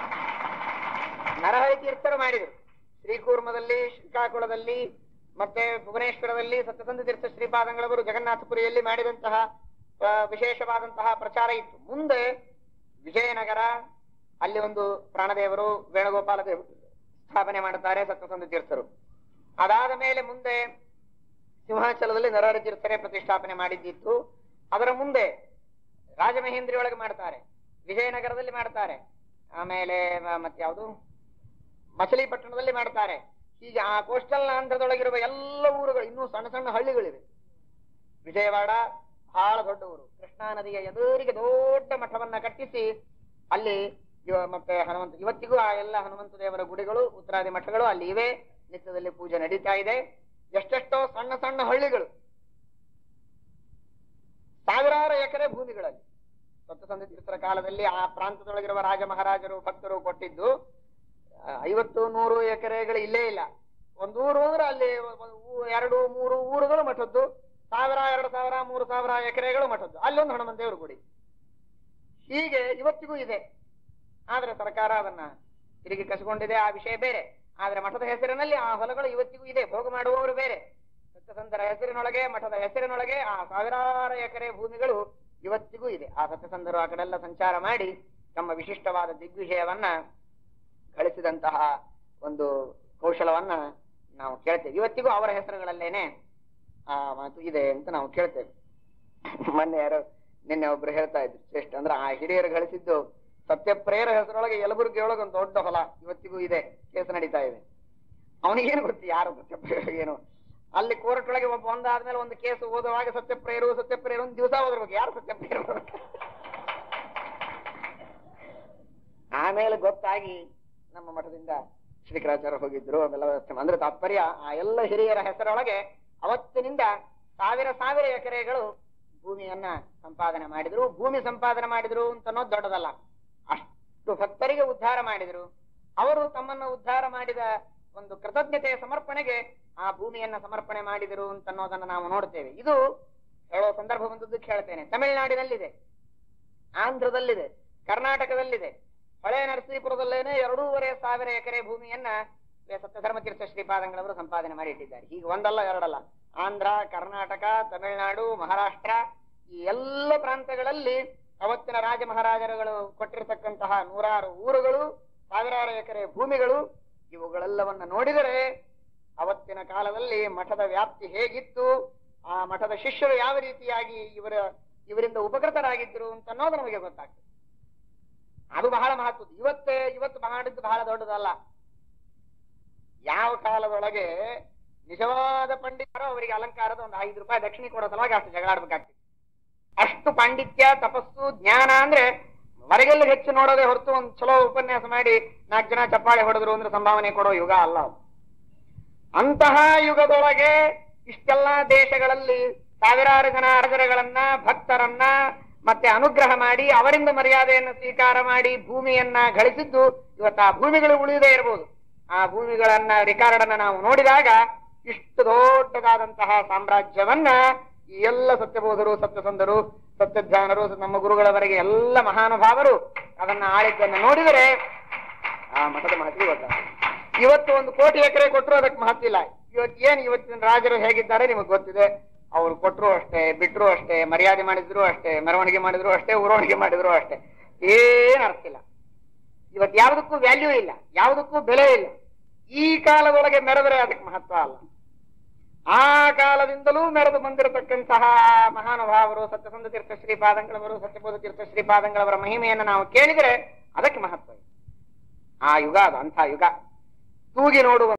ನರಹರಿ ತೀರ್ಥರು ಮಾಡಿದರು ಶ್ರೀಕೂರ್ಮದಲ್ಲಿ ಶ್ರೀಕಾಕುಳದಲ್ಲಿ ಮತ್ತೆ ಭುವನೇಶ್ವರದಲ್ಲಿ ಸತ್ಯಸಂಧ ತೀರ್ಥ ಶ್ರೀಪಾದಂಗಳವರು ಜಗನ್ನಾಥಪುರಿಯಲ್ಲಿ ಮಾಡಿದಂತಹ ಆ, ವಿಶೇಷವಾದಂತಹ ಪ್ರಚಾರ ಇತ್ತು ಮುಂದೆ ವಿಜಯನಗರ ಅಲ್ಲಿ ಒಂದು ಪ್ರಾಣದೇವರು ವೇಣುಗೋಪಾಲ ದೇವರು ಸ್ಥಾಪನೆ ಮಾಡುತ್ತಾರೆ ಸತ್ಯಸಂಧ ತೀರ್ಥರು ಅದಾದ ಮೇಲೆ ಮುಂದೆ ಸಿಂಹಾಚಲದಲ್ಲಿ ನರಹರಿ ತೀರ್ಥರೇ ಪ್ರತಿಷ್ಠಾಪನೆ ಮಾಡಿದ್ದಿತ್ತು ಅದರ ಮುಂದೆ ರಾಜಮಹೇಂದ್ರಿ ಒಳಗೆ ಮಾಡ್ತಾರೆ ವಿಜಯನಗರದಲ್ಲಿ ಮಾಡ್ತಾರೆ ಆಮೇಲೆ ಮ- ಮತ್ತೆ ಯಾವುದು ಮಚಲಿಪಟ್ಟಣದಲ್ಲಿ ಮಾಡ್ತಾರೆ ಹೀಗೆ ಆ ಕೋಸ್ಟಲ್ ಆಂಧ್ರದೊಳಗಿರುವ ಎಲ್ಲ ಊರುಗಳು ಇನ್ನೂ ಸಣ್ಣ ಸಣ್ಣ ಹಳ್ಳಿಗಳಿವೆ ವಿಜಯವಾಡ ಬಹಳ ದೊಡ್ಡ ಊರು ಕೃಷ್ಣಾ ನದಿಯ ಎದುರಿಗೆ ದೊಡ್ಡ ಮಠವನ್ನ ಕಟ್ಟಿಸಿ ಅಲ್ಲಿ ಇವ- ಮತ್ತೆ ಹನುಮಂತ ಇವತ್ತಿಗೂ ಆ ಎಲ್ಲ ಹನುಮಂತ ದೇವರ ಗುಡಿಗಳು ಉತ್ತರಾದಿ ಮಠಗಳು ಅಲ್ಲಿ ಇವೆ ನಿತ್ಯದಲ್ಲಿ ಪೂಜೆ ನಡೀತಾ ಇದೆ ಎಷ್ಟೆಷ್ಟೋ ಸಣ್ಣ ಸಣ್ಣ ಹಳ್ಳಿಗಳು ಸಾವಿರಾರು ಎಕರೆ ಭೂಮಿಗಳಲ್ಲಿ ಸಪ್ತಸಂಧ ತೀರ್ಥರ ಕಾಲದಲ್ಲಿ ಆ ಪ್ರಾಂತದೊಳಗಿರುವ ರಾಜ ಮಹಾರಾಜರು ಭಕ್ತರು ಕೊಟ್ಟಿದ್ದು ಆ, ಐವತ್ತು ನೂರು ಎಕರೆಗಳು ಇಲ್ಲೇ ಇಲ್ಲ ಒಂದು ಊರು ಅಂದ್ರೆ ಅಲ್ಲಿ ಒಂದು ಊ- ಎರಡು ಮೂರು ಊರುಗಳು ಮಠದ್ದು ಸಾವಿರ ಎರಡು ಸಾವಿರ ಮೂರು ಸಾವಿರ ಎಕರೆಗಳು ಮಠದ್ದು ಅಲ್ಲೊಂದು ಹನುಮಂತ ದೇವರು ಗುಡಿ ಹೀಗೆ ಇವತ್ತಿಗೂ ಇದೆ ಆದ್ರೆ ಸರ್ಕಾರ ಅದನ್ನ ತಿರುಗಿ ಕಸಿಕೊಂಡಿದೆ ಆ ವಿಷಯ ಬೇರೆ ಆದ್ರೆ ಮಠದ ಹೆಸರಿನಲ್ಲಿ ಆ ಹೊಲಗಳು ಇವತ್ತಿಗೂ ಇದೆ ಭೋಗ ಮಾಡುವವರು ಬೇರೆ ಸತ್ಯಸಂಧರ ಹೆಸರಿನೊಳಗೆ ಮಠದ ಹೆಸರಿನೊಳಗೆ ಆ ಸಾವಿರಾರು ಎಕರೆ ಭೂಮಿಗಳು ಇವತ್ತಿಗೂ ಇದೆ ಆ ಸತ್ಯಸಂಧರು ಆ ಕಡೆಲ್ಲ ಸಂಚಾರ ಮಾಡಿ ತಮ್ಮ ವಿಶಿಷ್ಟವಾದ ದಿಗ್ವಿಜಯವನ್ನ ಗಳಿಸಿದಂತಹ ಒಂದು ಕೌಶಲವನ್ನ ನಾವು ಕೇಳ್ತೇವೆ ಇವತ್ತಿಗೂ ಅವರ ಹೆಸರುಗಳಲ್ಲೇನೆ ಆ ಮಾತು ಇದೆ ಅಂತ ನಾವು ಕೇಳ್ತೇವೆ ಮೊನ್ನೆ ಯಾರೋ ನಿನ್ನೆ ಒಬ್ರು ಹೇಳ್ತಾ ಇದ್ರು ಶ್ರೇಷ್ಠ ಅಂದ್ರೆ ಆ ಹಿರಿಯರು ಗಳಿಸಿದ್ದು ಸತ್ಯಪ್ರೇಯರ ಹೆಸರೊಳಗೆ ಯಲಬುರ್ಗಿ ಒಳಗೆ ಒಂದು ದೊಡ್ಡ ಹೊಲ ಇವತ್ತಿಗೂ ಇದೆ ಕೇಸ್ ನಡೀತಾ ಇದೆ ಅವನಿಗೇನು ಗೊತ್ತು ಯಾರು ಸತ್ಯಪ್ರೇಯರು ಏನು ಅಲ್ಲಿ ಕೋರ್ಟ್ ಒಳಗೆ ಒಬ್ಬ ಒಂದಾದ್ಮೇಲೆ ಒಂದು ಕೇಸ್ ಓದುವಾಗ ಸತ್ಯಪ್ರೇಯರು ಸತ್ಯಪ್ರೇಯರು ಒಂದು ದಿವಸ ಓದಿರ್ಬೇಕು ಯಾರು ಸತ್ಯಪ್ರೇಯರು ಆಮೇಲೆ ಗೊತ್ತಾಗಿ ನಮ್ಮ ಮಠದಿಂದ ಶ್ರೀಕರಾಚಾರ್ಯ ಹೋಗಿದ್ರು ಅವೆಲ್ಲ ವ್ಯವಸ್ಥೆ ಮಾ- ಅಂದ್ರೆ ತಾತ್ಪರ್ಯ ಆ ಎಲ್ಲ ಹಿರಿಯರ ಹೆಸರೊಳಗೆ ಅವತ್ತಿನಿಂದ ಸಾವಿರ ಸಾವಿರ ಎಕರೆಗಳು ಭೂಮಿಯನ್ನ ಸಂಪಾದನೆ ಮಾಡಿದ್ರು ಭೂಮಿ ಸಂಪಾದನೆ ಮಾಡಿದ್ರು ಅಂತ ಅನ್ನೋದು ದೊಡ್ಡದಲ್ಲ ಅಷ್ಟು ಭಕ್ತರಿಗೆ ಉದ್ಧಾರ ಮಾಡಿದ್ರು ಅವರು ತಮ್ಮನ್ನ ಉದ್ಧಾರ ಮಾಡಿದ ಒಂದು ಕೃತಜ್ಞತೆಯ ಸಮರ್ಪಣೆಗೆ ಆ ಭೂಮಿಯನ್ನ ಸಮರ್ಪಣೆ ಮಾಡಿದರು ಅಂತ ಅನ್ನೋದನ್ನ ನಾವು ನೋಡ್ತೇವೆ ಇದು ಹೇಳೋ ಸಂದರ್ಭ ಬಂದದ್ದಕ್ಕೆ ಹೇಳ್ತೇನೆ ತಮಿಳುನಾಡಿನಲ್ಲಿದೆ ಆಂಧ್ರದಲ್ಲಿದೆ ಕರ್ನಾಟಕದಲ್ಲಿದೆ ಹಳೆ ನರಸೀಪುರದಲ್ಲೇನೆ ಎರಡೂವರೆ ಸಾವಿರ ಎಕರೆ ಭೂಮಿಯನ್ನ ಸತ್ಯಧರ್ಮ ತೀರ್ಥ ಶ್ರೀಪಾದಂಗಳವರು ಸಂಪಾದನೆ ಮಾಡಿ ಇಟ್ಟಿದ್ದಾರೆ ಈಗ ಒಂದಲ್ಲ ಎರಡಲ್ಲ ಆಂಧ್ರ ಕರ್ನಾಟಕ ತಮಿಳುನಾಡು ಮಹಾರಾಷ್ಟ್ರ ಈ ಎಲ್ಲ ಪ್ರಾಂತಗಳಲ್ಲಿ ಅವತ್ತಿನ ರಾಜ ಮಹಾರಾಜರುಗಳು ಕೊಟ್ಟಿರತಕ್ಕಂತಹ ನೂರಾರು ಊರುಗಳು ಸಾವಿರಾರು ಎಕರೆ ಭೂಮಿಗಳು ಇವುಗಳೆಲ್ಲವನ್ನ ನೋಡಿದರೆ ಅವತ್ತಿನ ಕಾಲದಲ್ಲಿ ಮಠದ ವ್ಯಾಪ್ತಿ ಹೇಗಿತ್ತು ಆ ಮಠದ ಶಿಷ್ಯರು ಯಾವ ರೀತಿಯಾಗಿ ಇವರ ಇವರಿಂದ ಉಪಕೃತರಾಗಿದ್ರು ಅಂತ ಅನ್ನೋದು ನಮಗೆ ಗೊತ್ತಾಗ್ತದೆ ಅದು ಬಹಳ ಮಹತ್ವದ್ದು ಇವತ್ತೇ ಇವತ್ತು ಮಾಡಿದ್ದು ಬಹಳ ದೊಡ್ಡದಲ್ಲ ಯಾವ ಕಾಲದೊಳಗೆ ನಿಜವಾದ ಪಂಡಿತರು ಅವರಿಗೆ ಅಲಂಕಾರದ ಒಂದು ಐದು ರೂಪಾಯಿ ದಕ್ಷಿಣೆ ಕೊಡೋ ಸಲುವಾಗಿ ಅಷ್ಟು ಜಗಳಾಡ್ಬೇಕಾಗ್ತದೆ ಅಷ್ಟು ಪಾಂಡಿತ್ಯ ತಪಸ್ಸು ಜ್ಞಾನ ಅಂದ್ರೆ ಹೊರಗೆಲ್ಲ ಹೆಚ್ಚು ನೋಡೋದೇ ಹೊರತು ಒಂದು ಚಲೋ ಉಪನ್ಯಾಸ ಮಾಡಿ ನಾಲ್ಕು ಜನ ಚಪ್ಪಾಳೆ ಹೊಡೆದ್ರು ಅಂದ್ರೆ ಸಂಭಾವನೆ ಕೊಡೋ ಯುಗ ಅಲ್ಲ ಅದು. ಅಂತಹ ಯುಗದೊಳಗೆ ಇಷ್ಟೆಲ್ಲಾ ದೇಶಗಳಲ್ಲಿ ಸಾವಿರಾರು ಜನ ಅರ್ಜರಗಳನ್ನ ಭಕ್ತರನ್ನ ಮತ್ತೆ ಅನುಗ್ರಹ ಮಾಡಿ ಅವರಿಂದ ಮರ್ಯಾದೆಯನ್ನು ಸ್ವೀಕಾರ ಮಾಡಿ ಭೂಮಿಯನ್ನ ಗಳಿಸಿದ್ದು ಇವತ್ತು ಆ ಭೂಮಿಗಳು ಉಳಿಯದೇ ಇರಬಹುದು ಆ ಭೂಮಿಗಳನ್ನ ರಿಕಾರ್ಡ್ ಅನ್ನ ನಾವು ನೋಡಿದಾಗ ಇಷ್ಟು ದೊಡ್ಡದಾದಂತಹ ಸಾಮ್ರಾಜ್ಯವನ್ನ ಈ ಎಲ್ಲ ಸತ್ಯಬೋಧರು ಸತ್ಯಸಂಧರು ಸತ್ಯಧ್ಯಾನರು ನಮ್ಮ ಗುರುಗಳವರೆಗೆ ಎಲ್ಲ ಮಹಾನುಭಾವರು ಅದನ್ನ ಆಳಿದ್ದನ್ನು ನೋಡಿದರೆ ಆ ಮಠದ ಮಹತ್ವ ಗೊತ್ತಾಗ್ತದೆ ಇವತ್ತು ಒಂದು ಕೋಟಿ ಎಕರೆ ಕೊಟ್ಟರು ಅದಕ್ಕೆ ಮಹತ್ವ ಇಲ್ಲ ಇವತ್ತು ಏನ್ ಇವತ್ತಿನ ರಾಜರು ಹೇಗಿದ್ದಾರೆ ನಿಮಗೆ ಗೊತ್ತಿದೆ ಅವ್ರು ಕೊಟ್ಟರು ಅಷ್ಟೇ ಬಿಟ್ರು ಅಷ್ಟೇ ಮರ್ಯಾದೆ ಮಾಡಿದ್ರು ಅಷ್ಟೇ ಮೆರವಣಿಗೆ ಮಾಡಿದ್ರು ಅಷ್ಟೇ ಊರವಣಿಗೆ ಮಾಡಿದ್ರು ಅಷ್ಟೇ ಏನ್ ಅರ್ಥ ಇಲ್ಲ ಇವತ್ತು ಯಾವುದಕ್ಕೂ ವ್ಯಾಲ್ಯೂ ಇಲ್ಲ ಯಾವುದಕ್ಕೂ ಬೆಲೆ ಇಲ್ಲ ಈ ಕಾಲದೊಳಗೆ ಮೆರೆದರೆ ಅದಕ್ಕೆ ಮಹತ್ವ ಅಲ್ಲ ಆ ಕಾಲದಿಂದಲೂ ಮೆರೆದು ಬಂದಿರತಕ್ಕಂತಹ ಮಹಾನುಭಾವರು ಸತ್ಯಸಂಧ ತೀರ್ಥ ಶ್ರೀಪಾದಂಗಳವರು ಸತ್ಯಬೋಧ ತೀರ್ಥ ಶ್ರೀಪಾದಂಗಳವರ ಮಹಿಮೆಯನ್ನು ನಾವು ಕೇಳಿದರೆ ಅದಕ್ಕೆ ಮಹತ್ವ ಇದೆ ಆ ಯುಗ ಅದು ಅಂಥ ಯುಗ ತೂಗಿ ನೋಡುವ